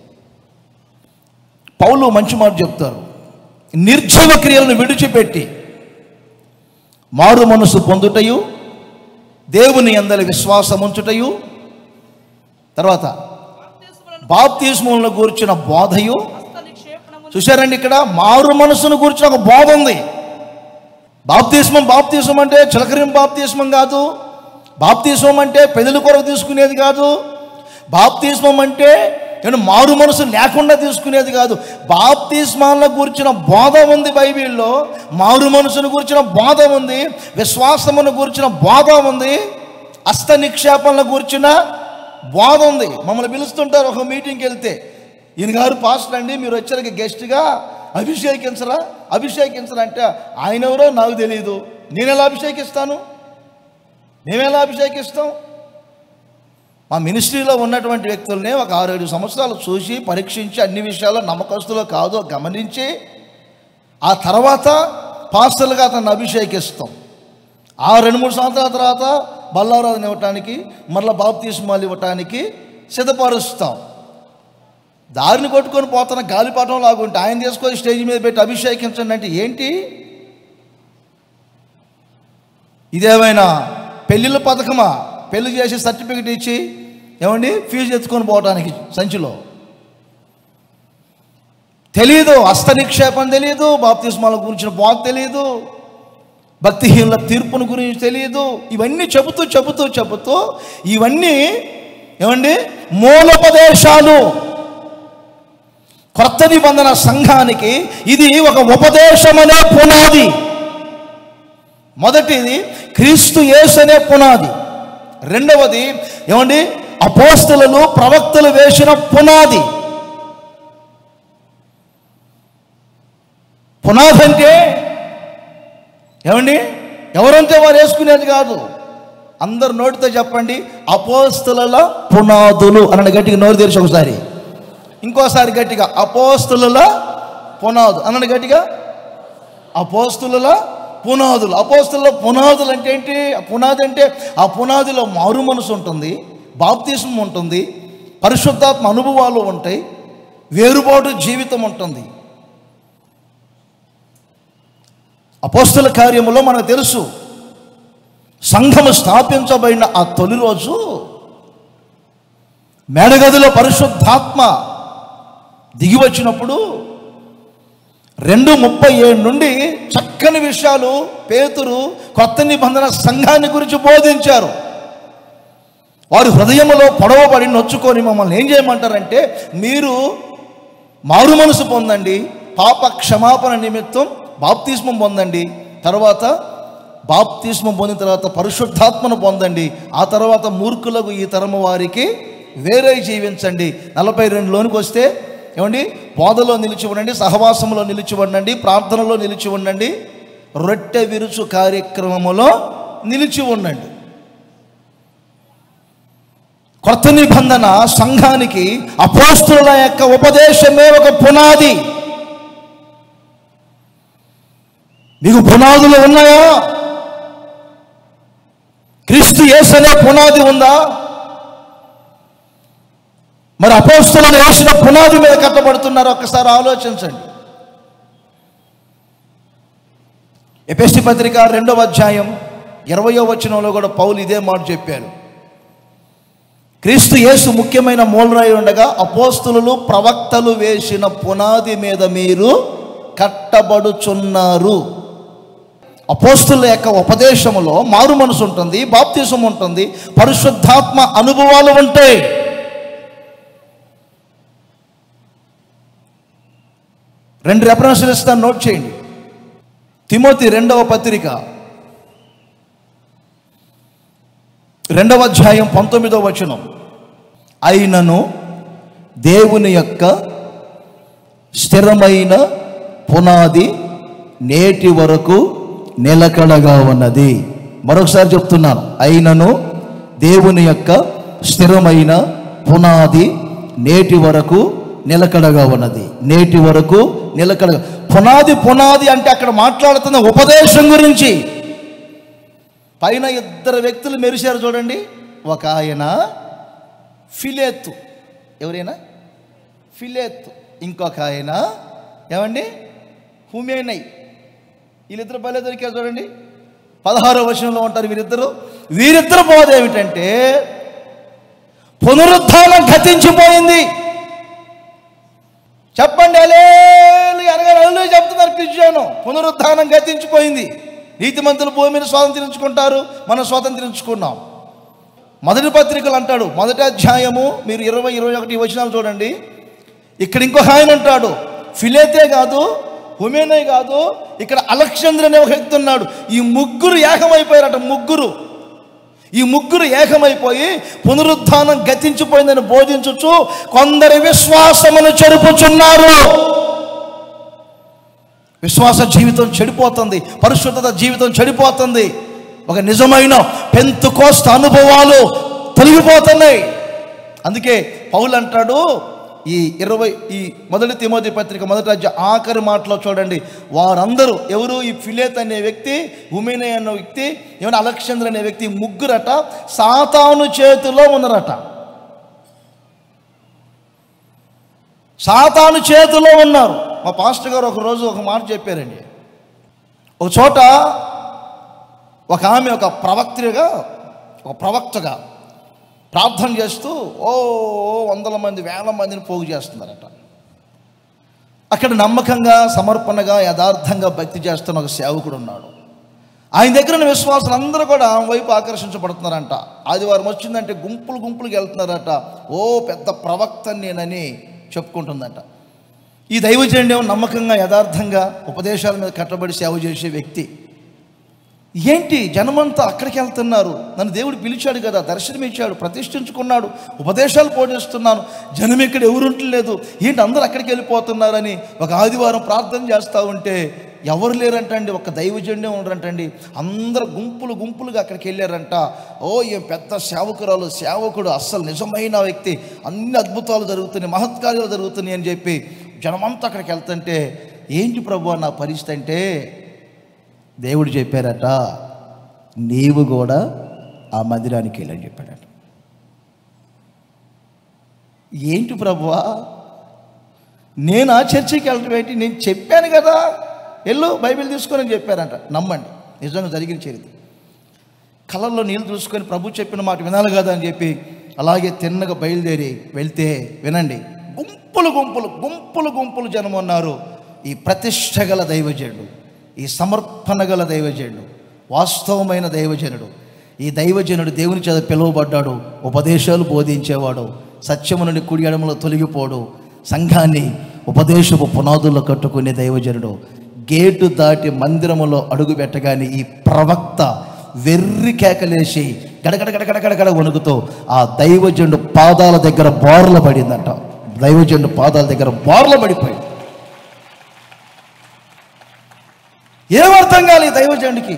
పౌలు మంచి మాట చెప్తారు నిర్జీవ క్రియలను విడిచిపెట్టి మారు మనసు పొందుటయు దేవుని అందరి విశ్వాసం ఉంచుటయు తర్వాత బాప్తిస్మములను గూర్చిన బోధయు చూశారండి ఇక్కడ మారు మనసును గూర్చిన ఒక బోధ ఉంది బాప్తిస్మం బాప్తిస్మం అంటే చిలకరిం బాప్తిస్మం కాదు బాప్తిస్మం అంటే పెదల కొరకు తీసుకునేది కాదు బాప్తిస్మం అంటే నేను మారు మనసు లేకుండా తీసుకునేది కాదు బాప్తిస్మాలను గురించిన బోధ ఉంది బైబిల్లో మారు మనసును గురించిన బోధ ఉంది విశ్వాసమును గురించిన బోధ ఉంది అస్త నిక్షేపణల గురించిన బోధ ఉంది మమ్మల్ని పిలుస్తుంటారు ఒక మీటింగ్కి వెళ్తే ఈయన గారు పాస్టర్ అండి మీరు వచ్చారు గెస్ట్గా అభిషేకించరా అభిషేకించరా అంటే ఆయన ఎవరో నాకు తెలియదు నేను ఎలా అభిషేకిస్తాను మేము ఎలా అభిషేకిస్తాం మా మినిస్ట్రీలో ఉన్నటువంటి వ్యక్తుల్ని ఒక ఆరు ఏడు సంవత్సరాలు చూసి పరీక్షించి అన్ని విషయాల్లో నమ్మకస్తులో కాదో గమనించి ఆ తర్వాత పాస్టర్లుగా అతన్ని అభిషేకిస్తాం ఆ రెండు మూడు సంవత్సరాల తర్వాత బల్లారాధన ఇవ్వటానికి మరలా బాప్తీస్మాలు ఇవ్వటానికి సిద్ధపరుస్తాం దారిని కొట్టుకొని పోతున్న గాలిపటం లాగుంటే ఆయన తీసుకొని స్టేజ్ మీద పెట్టి అభిషేకించండి అంటే ఏంటి ఇదేమైనా పెళ్ళిళ్ళ పథకమా పెళ్లి చేసి సర్టిఫికెట్ ఇచ్చి ఏమండి ఫీజు ఎత్తుకొని పోవడానికి సంచిలో తెలియదు హస్త నిక్షేపం తెలియదు బాప్తిస్మాల గురించిన బోధ తెలియదు భక్తిహీనుల తీర్పును గురించి తెలియదు ఇవన్నీ చెబుతూ చెబుతూ చెబుతూ ఇవన్నీ ఏమండి మూలోపదేశాలు కొత్త నిబంధన సంఘానికి ఇది ఒక ఉపదేశమనే పునాది మొదటిది క్రీస్తు యేసు అనే పునాది రెండవది ఏమండి అపోస్తలు ప్రవక్తలు వేసిన పునాది పునాది అంటే ఏమండి ఎవరంటే వారు వేసుకునేది కాదు అందరు నోటితో చెప్పండి అపోస్తుల పునాదులు అన్న గట్టిగా నోరు తెరిచి ఒకసారి ఇంకోసారి గట్టిగా అపోస్తుల పునాదు అన్న గట్టిగా అపోస్తుల పునాదులు అపోస్తుల పునాదులు అంటే ఏంటి ఆ పునాది అంటే ఆ పునాదిలో మారు మనసు ఉంటుంది బాప్తిజం ఉంటుంది పరిశుద్ధాత్మ అనుభవాలు ఉంటాయి వేరుబాటు జీవితం ఉంటుంది అపోస్తుల కార్యములో మనకు తెలుసు సంఘము స్థాపించబడిన ఆ తొలి రోజు మేడగదిలో పరిశుద్ధాత్మ దిగి వచ్చినప్పుడు రెండు ముప్పై ఏడు నుండి చక్కని విషయాలు పేతురు కొత్త నిబంధన సంఘాన్ని గురించి బోధించారు వారి హృదయములో పొడవబడి నొచ్చుకొని మమ్మల్ని ఏం చేయమంటారంటే మీరు మారు మనసు పొందండి పాప క్షమాపణ నిమిత్తం బాప్తిస్మం పొందండి తర్వాత బాప్తిస్మం పొందిన తర్వాత పరిశుద్ధాత్మను పొందండి ఆ తర్వాత మూర్ఖులకు ఈ తరము వారికి వేరే జీవించండి నలభై రెండులోనికి వస్తే ఏమండి బోధలో నిలిచి ఉండండి సహవాసంలో నిలిచి ఉండండి ప్రార్థనలో నిలిచి ఉండండి రొట్టె విరుచు కార్యక్రమములో నిలిచి ఉండండి కొత్త నిబంధన సంఘానికి అపోస్తుల యొక్క ఉపదేశమే ఒక పునాది మీకు పునాదులు ఉన్నాయా క్రీస్తు యేసు అనే పునాది ఉందా మరి అపోస్తులను వేసిన పునాది మీద కట్టబడుతున్నారు ఒక్కసారి ఆలోచించండి ఎపిస్టి పత్రిక రెండవ అధ్యాయం ఇరవయో వచనంలో కూడా పౌలు ఇదే మాట చెప్పారు క్రీస్తు యేసు ముఖ్యమైన మూలరాయి ఉండగా అపోస్తులు ప్రవక్తలు వేసిన పునాది మీద మీరు కట్టబడుచున్నారు అపోస్తుల యొక్క ఉపదేశములో మారు మనసు ఉంటుంది బాప్తిజం ఉంటుంది పరిశుద్ధాత్మ అనుభవాలు ఉంటాయి రెండు రెఫరెన్స్లు ఇస్తాను నోట్ చేయండి తిమోతి రెండవ పత్రిక రెండవ అధ్యాయం పంతొమ్మిదవ వచనం అయినను దేవుని యొక్క స్థిరమైన పునాది నేటి వరకు నిలకడగా ఉన్నది మరొకసారి చెప్తున్నాను అయినను దేవుని యొక్క స్థిరమైన పునాది నేటి వరకు నిలకడగా ఉన్నది నేటి వరకు నిలకడ పునాది పునాది అంటే అక్కడ మాట్లాడుతున్న ఉపదేశం గురించి పైన ఇద్దరు వ్యక్తులు మెరిశారు చూడండి ఒక ఆయన ఫిలేత్తు ఎవరైనా ఫిలేత్తు ఇంకొక ఆయన ఏమండి హుమేనై వీళ్ళిద్దరు భలే దొరికారు చూడండి పదహారో వచనంలో ఉంటారు వీరిద్దరు వీరిద్దరు బోధ ఏమిటంటే పునరుద్ధానం గతించిపోయింది చెప్పండి అలేలు అనగా చెప్తున్నారు పిజ్జాను పునరుద్ధానం గతించిపోయింది నీతిమంతులు భూమిని స్వాతంత్రించుకుంటారు మనం స్వాతంత్రించుకున్నాం మొదటి పత్రికలు అంటాడు మొదటి అధ్యాయము మీరు ఇరవై ఇరవై ఒకటి వచనాలు చూడండి ఇక్కడ ఇంకొక ఆయన ఉంటాడు ఫిలేతే కాదు హుమేనే కాదు ఇక్కడ అలెగ్జాండర్ అనే ఒక వ్యక్తి ఉన్నాడు ఈ ముగ్గురు ఏకమైపోయారట ముగ్గురు ఈ ముగ్గురు ఏకమైపోయి పునరుద్ధానం గతించిపోయిందని బోధించుచు కొందరి విశ్వాసమును చెరుపుచున్నారు విశ్వాస జీవితం చెడిపోతుంది పరిశుద్ధత జీవితం చెడిపోతుంది ఒక నిజమైన పెంతుకోస్త అనుభవాలు తొలగిపోతున్నాయి అందుకే పౌలు అంటాడు ఈ ఇరవై ఈ మొదటి తిమోతి పత్రిక మొదటి అధ్యాయ ఆఖరి మాటలో చూడండి వారందరూ ఎవరు ఈ ఫిలేత్ అనే వ్యక్తి ఉమెనే అనే వ్యక్తి ఏమైనా అలెక్సాంద్ర అనే వ్యక్తి ముగ్గురట సాతాను చేతిలో ఉన్నారట సాతాను చేతిలో ఉన్నారు మా పాస్టర్ గారు ఒక రోజు ఒక మాట చెప్పారండి ఒక చోట ఒక ఆమె ఒక ప్రవక్తగా ఒక ప్రవక్తగా ప్రార్థన చేస్తూ ఓ ఓ వందల మంది వేల మందిని పోగు చేస్తున్నారట అక్కడ నమ్మకంగా సమర్పణగా యథార్థంగా భక్తి చేస్తున్న ఒక సేవకుడు ఉన్నాడు ఆయన దగ్గర ఉన్న విశ్వాసులు అందరూ కూడా ఆమె వైపు ఆకర్షించబడుతున్నారంట ఆదివారం వచ్చిందంటే గుంపులు గుంపులుకి వెళ్తున్నారట ఓ పెద్ద ప్రవక్త నేనని చెప్పుకుంటుందంట ఈ దైవజనుడేమో నమ్మకంగా యథార్థంగా ఉపదేశాల మీద కట్టబడి సేవ చేసే వ్యక్తి ఏంటి జనమంతా అక్కడికి వెళ్తున్నారు నన్ను దేవుడు పిలిచాడు కదా దర్శనం ఇచ్చాడు ప్రతిష్ఠించుకున్నాడు ఉపదేశాలు పోషిస్తున్నాను జనం ఇక్కడ ఎవరుంటలేదు ఏంటి అందరూ అక్కడికి వెళ్ళిపోతున్నారని ఒక ఆదివారం ప్రార్థన చేస్తూ ఉంటే ఎవరు లేరంటండి ఒక దైవజండే ఉండరంటండి అందరు గుంపులు గుంపులుగా అక్కడికి వెళ్ళారంట ఓ ఏం పెద్ద సేవకురాలు సేవకుడు అస్సలు నిజమైన వ్యక్తి అన్ని అద్భుతాలు జరుగుతున్నాయి మహత్కార్యాలు జరుగుతున్నాయి అని చెప్పి జనమంతా అక్కడికి వెళ్తుంటే ఏంటి ప్రభు నా పరిస్థితి అంటే దేవుడు చెప్పారట నీవు కూడా ఆ మందిరానికి వెళ్ళని చెప్పాడట ఏంటి ప్రభువా నేను ఆ చర్చికి వెళ్ళటం ఏంటి నేను చెప్పాను కదా వెళ్ళు బైబిల్ తీసుకొని అని చెప్పారంట నమ్మండి నిజంగా జరిగిన చరిత్ర కళ్ళల్లో నీళ్ళు చూసుకొని ప్రభు చెప్పిన మాట వినాలి కదా అని చెప్పి అలాగే తిన్నగా బయలుదేరి వెళ్తే వినండి గుంపులు గుంపులు గుంపులు గుంపులు జనం ఉన్నారు ఈ ప్రతిష్ట గల దైవజనుడు ఈ సమర్పణ గల దైవజనుడు వాస్తవమైన దైవజనుడు ఈ దైవజనుడు దేవుని చేత పిలువబడ్డాడు ఉపదేశాలు బోధించేవాడు సత్యము నుండి కుడి ఎడమలో తొలగిపోడు సంఘాన్ని ఉపదేశపు పునాదుల్లో కట్టుకునే దైవజనుడు గేటు దాటి మందిరములో అడుగు పెట్టగానే ఈ ప్రవక్త వెర్రి కేకలేసి గడగడ గడగడ గడగడ వణుకుతూ ఆ దైవజనుడు పాదాల దగ్గర బోర్ల పడిందంట దైవజనుడు పాదాల దగ్గర బోర్ల పడిపోయింది ఏమర్థం కాలి ఈ దైవజనుడికి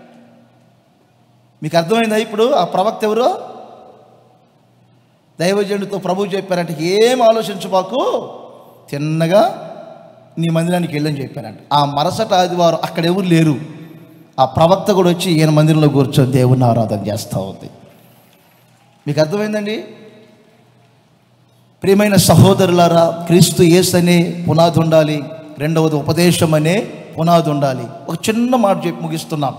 మీకు అర్థమైందా ఇప్పుడు ఆ ప్రవక్త ఎవరు దైవజనుడితో ప్రభు చెప్పారంటే ఏం ఆలోచించబాకు తిన్నగా నీ మందిరానికి వెళ్ళని చెప్పారంట ఆ మరసట ఆదివారం అక్కడ ఎవరు లేరు ఆ ప్రవక్త కూడా వచ్చి ఈయన మందిరంలో కూర్చొని దేవుని ఆరాధన చేస్తూ ఉంది మీకు అర్థమైందండి ప్రియమైన సహోదరులారా క్రీస్తు యేసు అనే పునాది ఉండాలి రెండవది ఉపదేశం అనే పునాది ఉండాలి ఒక చిన్న మాట చెప్పి ముగిస్తున్నాం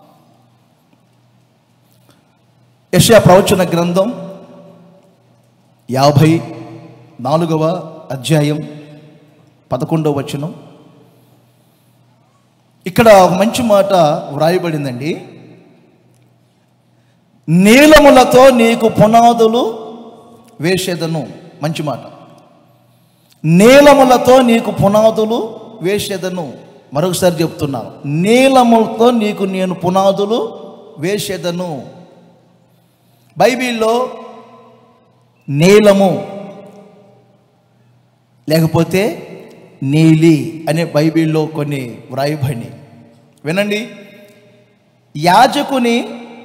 యశా ప్రవచన గ్రంథం యాభై నాలుగవ అధ్యాయం పదకొండవ వచనం ఇక్కడ ఒక మంచి మాట వ్రాయబడిందండి నీలములతో నీకు పునాదులు వేసేదను మంచి మాట నీలములతో నీకు పునాదులు వేసేదను మరొకసారి చెప్తున్నాను నీలములతో నీకు నేను పునాదులు వేసేదను బైబిల్లో నీలము లేకపోతే నీలి అనే బైబిల్లో కొన్ని వ్రాయబడి వినండి యాజకుని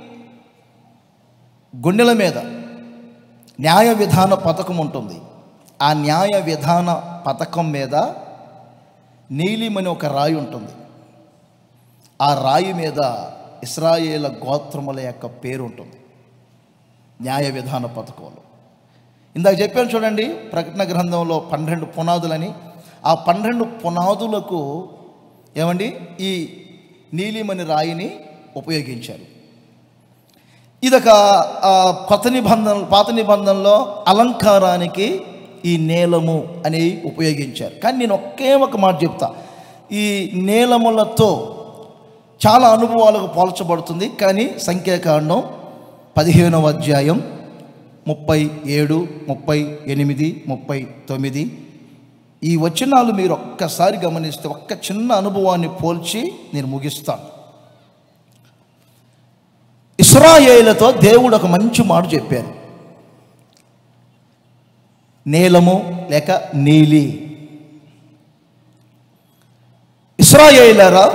గుండెల మీద న్యాయ విధాన పథకం ఉంటుంది ఆ న్యాయ విధాన పథకం మీద నీలిమని ఒక రాయి ఉంటుంది ఆ రాయి మీద ఇస్రాయేల గోత్రముల యొక్క పేరు ఉంటుంది న్యాయ విధాన పథకంలో ఇందాక చెప్పాను చూడండి ప్రకటన గ్రంథంలో పన్నెండు పునాదులని ఆ పన్నెండు పునాదులకు ఏమండి ఈ నీలిమని రాయిని ఉపయోగించారు ఇదొక ఆ, కొత్త నిబంధన పాత నిబంధనలో అలంకారానికి ఈ నీలము అని ఉపయోగించారు కానీ నేను ఒకే ఒక మాట చెప్తా ఈ నీలములతో చాలా అనుభవాలకు పోల్చబడుతుంది కానీ సంఖ్యాకాండం పదిహేనవ అధ్యాయం ముప్పై ఏడు ముప్పై ఎనిమిది ముప్పై తొమ్మిది ఈ వచనాలు మీరు ఒక్కసారి గమనిస్తే ఒక్క చిన్న అనుభవాన్ని పోల్చి నేను ముగిస్తాను ఇస్రాయేలతో దేవుడు ఒక మంచి మాట చెప్పారు నీలము లేక నీలి ఇస్రాయేలరా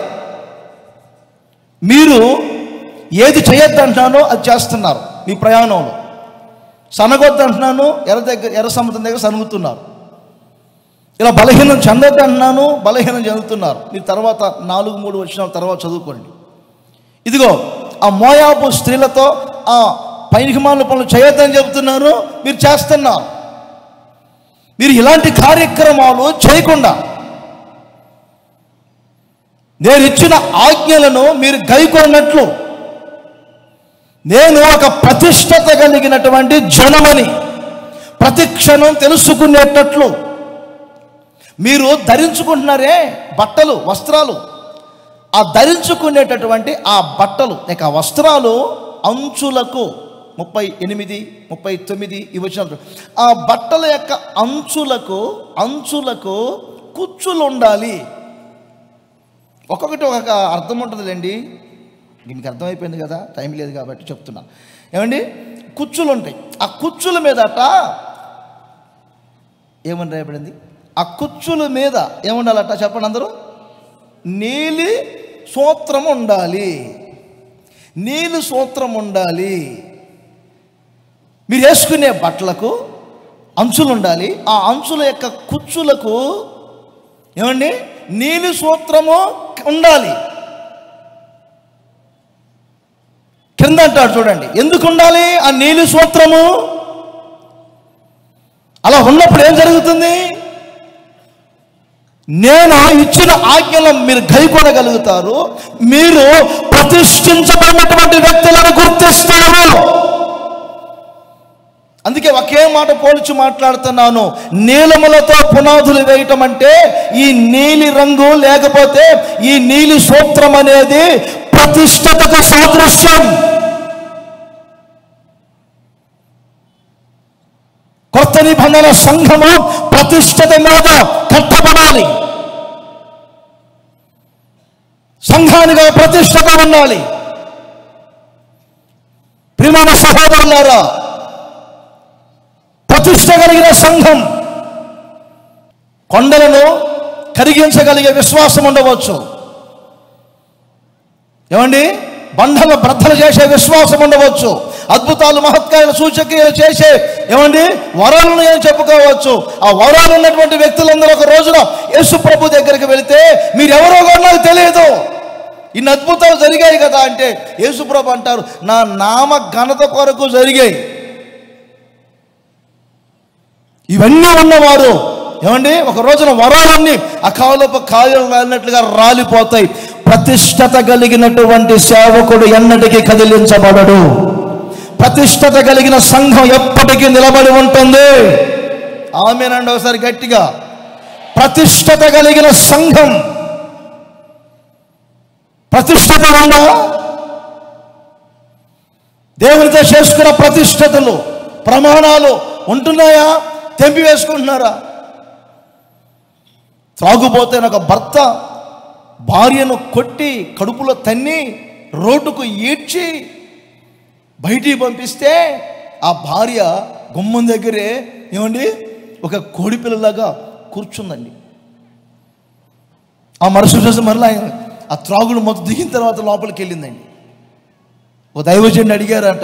మీరు ఏది చేయొద్దంటున్నానో అది చేస్తున్నారు మీ ప్రయాణంలో సనగొద్దంటున్నాను ఎర్ర దగ్గర ఎర్ర సముద్రం దగ్గర సనుగుతున్నారు ఇలా బలహీనం చెందొద్దు అంటున్నాను బలహీనం చెందుతున్నారు మీరు తర్వాత నాలుగు మూడు వచ్చిన తర్వాత చదువుకోండి ఇదిగో ఆ మోయాబు స్త్రీలతో ఆ పైనికిమాల పనులు చేయొద్దని చెబుతున్నారు మీరు చేస్తున్నారు మీరు ఇలాంటి కార్యక్రమాలు చేయకుండా నేను ఇచ్చిన ఆజ్ఞలను మీరు గైకొన్నట్లు నేను ఒక ప్రతిష్టత కలిగినటువంటి జనమని ప్రతి క్షణం తెలుసుకునేటట్లు మీరు ధరించుకుంటున్నారే బట్టలు వస్త్రాలు ఆ ధరించుకునేటటువంటి ఆ బట్టలు లేక ఆ వస్త్రాలు అంచులకు ముప్పై ఎనిమిది ముప్పై తొమ్మిది ఇవి వచ్చిన ఆ బట్టల యొక్క అంచులకు అంచులకు కుచ్చులు ఉండాలి ఒక్కొక్కటి ఒక అర్థం ఉంటుందిలేండి దీనికి అర్థమైపోయింది కదా టైం లేదు కాబట్టి చెప్తున్నా ఏమండి కుచ్చులు ఉంటాయి ఆ కుచ్చుల మీదట ఏమని రాయబడింది ఆ కుచ్చుల మీద ఏముండాలట చెప్పండి అందరూ నీలి సూత్రం ఉండాలి నీలి సూత్రం ఉండాలి మీరు వేసుకునే బట్టలకు అంచులు ఉండాలి ఆ అంచుల యొక్క కుచ్చులకు ఏమండి నీలి సూత్రము ఉండాలి కింద అంటాడు చూడండి ఎందుకు ఉండాలి ఆ నీలి సూత్రము అలా ఉన్నప్పుడు ఏం జరుగుతుంది నేను ఇచ్చిన ఆజ్ఞలు మీరు గైకొనగలుగుతారు మీరు ప్రతిష్ఠించబడినటువంటి వ్యక్తులను గుర్తిస్తారు అందుకే ఒకే మాట పోల్చి మాట్లాడుతున్నాను నీలములతో పునాదులు వేయటం అంటే ఈ నీలి రంగు లేకపోతే ఈ నీలి సూత్రం అనేది ప్రతిష్టతకు సాదృశ్యం కొత్త నిబంధన సంఘము ప్రతిష్టత మీద కట్టబడాలి సంఘానిగా ప్రతిష్టత ఉండాలి ప్రియమైన సహోదరులారా ప్రతిష్ట కలిగిన సంఘం కొండలను కరిగించగలిగే విశ్వాసం ఉండవచ్చు ఏమండి బంధన బ్రద్దలు చేసే విశ్వాసం ఉండవచ్చు అద్భుతాలు మహత్కారాలు సూచక్రియలు చేసే ఏమండి వరాలను ఏం చెప్పుకోవచ్చు ఆ వరాలు ఉన్నటువంటి వ్యక్తులందరూ ఒక రోజున యేసు ప్రభు దగ్గరికి వెళితే మీరు ఎవరో కూడా నాకు తెలియదు ఇన్ని అద్భుతాలు జరిగాయి కదా అంటే యేసు ప్రభు అంటారు నా నామ ఘనత కొరకు జరిగాయి ఇవన్నీ ఉన్నవారు ఏమండి ఒక రోజున వరాలన్నీ అకాలపు కాయలు రాలినట్లుగా రాలిపోతాయి ప్రతిష్టత కలిగినటువంటి సేవకుడు ఎన్నటికీ కదిలించబడడు ప్రతిష్టత కలిగిన సంఘం ఎప్పటికీ నిలబడి ఉంటుంది ఆమెనండి ఒకసారి గట్టిగా ప్రతిష్టత కలిగిన సంఘం ప్రతిష్టత ఉందా దేవునితో చేసుకున్న ప్రతిష్టతలు ప్రమాణాలు ఉంటున్నాయా తెంపి వేసుకుంటున్నారా త్రాగుబోతైన ఒక భర్త భార్యను కొట్టి కడుపులో తన్ని రోడ్డుకు ఈడ్చి బయటికి పంపిస్తే ఆ భార్య గుమ్మం దగ్గరే ఏమండి ఒక కోడి పిల్లలాగా కూర్చుందండి ఆ మరుసటి రోజు మరలా ఆయన ఆ త్రాగుడు మొత్తం దిగిన తర్వాత లోపలికి వెళ్ళిందండి ఓ దైవజనుడు అడిగారట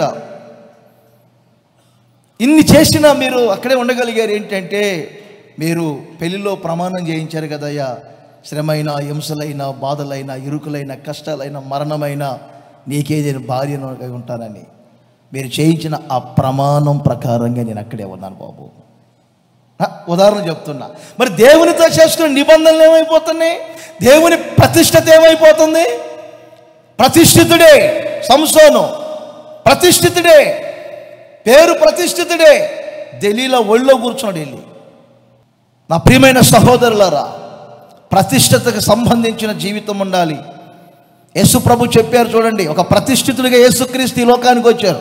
ఇన్ని చేసినా మీరు అక్కడే ఉండగలిగారు ఏంటంటే మీరు పెళ్లిలో ప్రమాణం చేయించారు కదయ్యా శ్రమైన హింసలైన బాధలైన ఇరుకులైన కష్టాలైన మరణమైన నీకేదైనా భార్యను ఉంటానని మీరు చేయించిన ఆ ప్రమాణం ప్రకారంగా నేను అక్కడే ఉన్నాను బాబు ఆ, ఉదాహరణ చెప్తున్నా మరి దేవునితో చేసుకున్న నిబంధనలు ఏమైపోతున్నాయి దేవుని ప్రతిష్టత ఏమైపోతుంది ప్రతిష్ఠితుడే సంసోను ప్రతిష్ఠితుడే పేరు ప్రతిష్ఠితుడే ఢిల్లీలో ఒళ్ళో కూర్చున్నాడు వెళ్ళి నా ప్రియమైన సహోదరులారా ప్రతిష్టతకు సంబంధించిన జీవితం ఉండాలి యేసు ప్రభు చెప్పారు చూడండి ఒక ప్రతిష్ఠితుడిగా యేసుక్రీస్తు ఈ లోకానికి వచ్చారు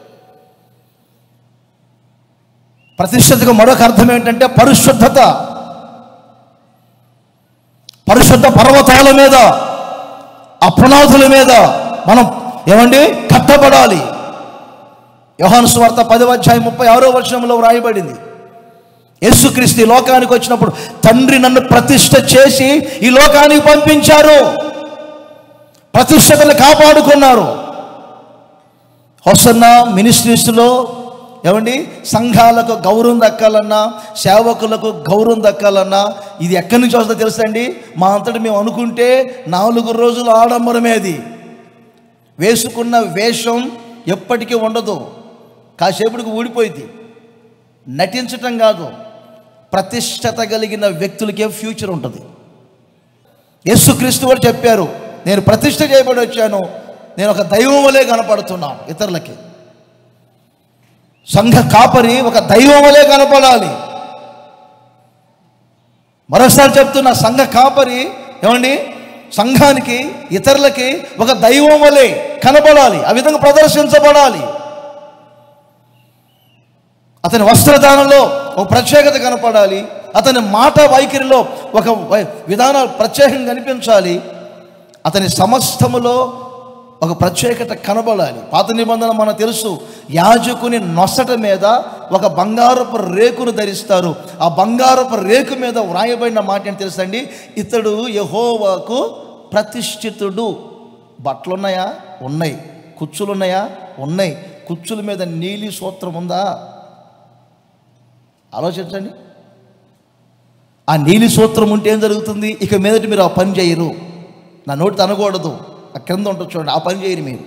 ప్రతిష్టతకు మరొక అర్థం ఏంటంటే పరిశుద్ధత పరిశుద్ధ పర్వతాల మీద ఆ పునాదుల మీద మనం ఏమండి కట్టబడాలి యోహాను స్వార్త పదవ అధ్యాయం ముప్పై ఆరో వర్షంలో వ్రాయబడింది యేసుక్రీస్తు ఈ లోకానికి వచ్చినప్పుడు తండ్రి నన్ను ప్రతిష్ఠ చేసి ఈ లోకానికి పంపించారు ప్రతిష్టతను కాపాడుకున్నారు హొసన్న మినిస్ట్రీస్లో ఏమండి సంఘాలకు గౌరవం దక్కాలన్నా సేవకులకు గౌరవం దక్కాలన్నా ఇది ఎక్కడి నుంచి వస్తుందో తెలుసండి మా అంతటి మేము అనుకుంటే నాలుగు రోజులు ఆడంబరమే అది వేసుకున్న వేషం ఎప్పటికీ ఉండదు కాసేపటికి ఊడిపోయింది నటించటం కాదు ప్రతిష్టత కలిగిన వ్యక్తులకే ఫ్యూచర్ ఉంటుంది యేసుక్రీస్తు వారు చెప్పారు నేను ప్రతిష్ట చేయబడి వచ్చాను నేను ఒక దైవం వలె కనపడుతున్నాను ఇతరులకి సంఘ కాపరి ఒక దైవం వలె కనపడాలి మరోసారి చెప్తున్నా సంఘ కాపరి ఏమండి సంఘానికి ఇతరులకి ఒక దైవం వలె కనపడాలి ఆ విధంగా ప్రదర్శించబడాలి అతని వస్త్రదానంలో ఒక ప్రత్యేకత కనపడాలి అతని మాట వైఖరిలో ఒక వై- విధానం ప్రత్యేకంగా కనిపించాలి అతని సమస్తములో ఒక ప్రత్యేకత కనబడాలి పాత నిబంధన మనకు తెలుసు యాజకుని నొసట మీద ఒక బంగారపు రేకును ధరిస్తారు ఆ బంగారపు రేకు మీద వ్రాయబడిన మాట ఏంటి తెలుసండి ఇతడు యహోవాకు ప్రతిష్ఠితుడు బట్టలున్నాయా ఉన్నాయి కుచ్చులున్నాయా ఉన్నాయి కుచ్చుల మీద నీలి సూత్రం ఉందా ఆలోచించండి ఆ నీలి సూత్రం ఉంటే ఏం జరుగుతుంది ఇక మీదటి మీరు ఆ పని చేయరు నా నోటి అనకూడదు ఆ క్రింద ఉంటుంది చూడండి ఆ పని చేయరు మీరు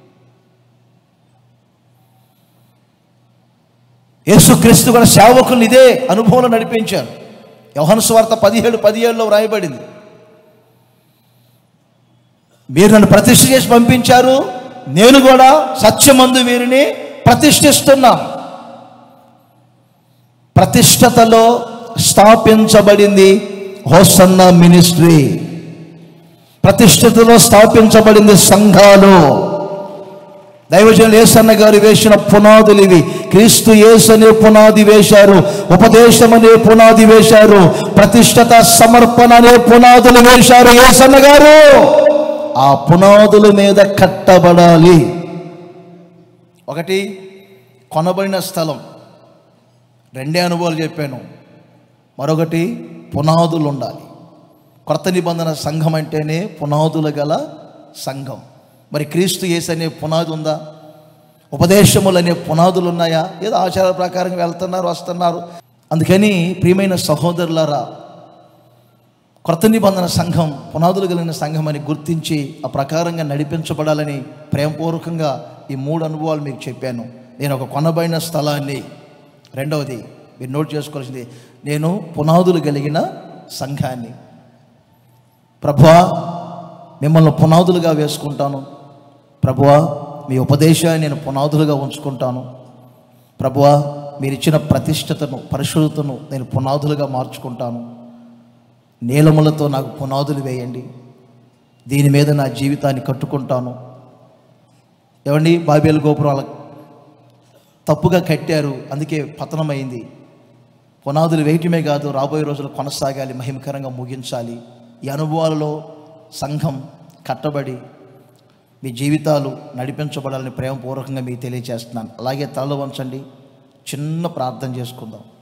యేసుక్రీస్తు కూడా సేవకులు ఇదే అనుభవంలో నడిపించారు యోహాను స్వార్త పదిహేడు పదిహేడులో వ్రాయబడింది మీరు నన్ను ప్రతిష్ఠ చేసి పంపించారు నేను కూడా సత్యమందు వీరిని ప్రతిష్ఠిస్తున్నాను ప్రతిష్టతలో స్థాపించబడింది హోసన్న మినిస్ట్రీ ప్రతిష్టతలో స్థాపించబడింది సంఘాలు దైవజనులు ఏసన్న గారు వేసిన పునాదులు ఇవి క్రీస్తు యేసు అనే పునాది వేశారు ఉపదేశం అనే పునాది వేశారు ప్రతిష్టత సమర్పణ అనే పునాదులు వేశారు ఏసన్న గారు ఆ పునాదుల మీద కట్టబడాలి ఒకటి కొనబడిన స్థలం రెండే అనుభవాలు చెప్పాను మరొకటి పునాదులు ఉండాలి కొత్త నిబంధన సంఘం అంటేనే పునాదులు గల సంఘం మరి క్రీస్తు యేసు అనే పునాది ఉందా ఉపదేశములు అనే పునాదులు ఉన్నాయా ఏదో ఆచార ప్రకారంగా వెళ్తున్నారు వస్తున్నారు అందుకని ప్రియమైన సహోదరులారా కొత్త నిబంధన సంఘం పునాదులు కలిగిన సంఘం అని గుర్తించి ఆ ప్రకారంగా నడిపించబడాలని ప్రేమపూర్వకంగా ఈ మూడు అనుభవాలు మీకు చెప్పాను నేను ఒక కొనబడిన స్థలాన్ని రెండవది మీరు నోట్ చేసుకోవాల్సింది నేను పునాదులు కలిగిన సంఘాన్ని ప్రభువా మిమ్మల్ని పునాదులుగా వేసుకుంటాను ప్రభువా మీ ఉపదేశాన్ని నేను పునాదులుగా ఉంచుకుంటాను ప్రభువా మీరు ఇచ్చిన ప్రతిష్టతను పరిశుద్ధతను నేను పునాదులుగా మార్చుకుంటాను నీలములతో నాకు పునాదులు వేయండి దీని మీద నా జీవితాన్ని కట్టుకుంటాను ఏమండి బాబేలు గోపురాల తప్పుగా కట్టారు అందుకే పతనమైంది పునాదులు వేయటమే కాదు రాబోయే రోజులు కొనసాగాలి మహిమకరంగా ముగించాలి ఈ అనుభవాలలో సంఘం కట్టబడి మీ జీవితాలు నడిపించబడాలని ప్రేమపూర్వకంగా మీకు తెలియజేస్తున్నాను అలాగే తలలో వంచండి చిన్న ప్రార్థన చేసుకుందాం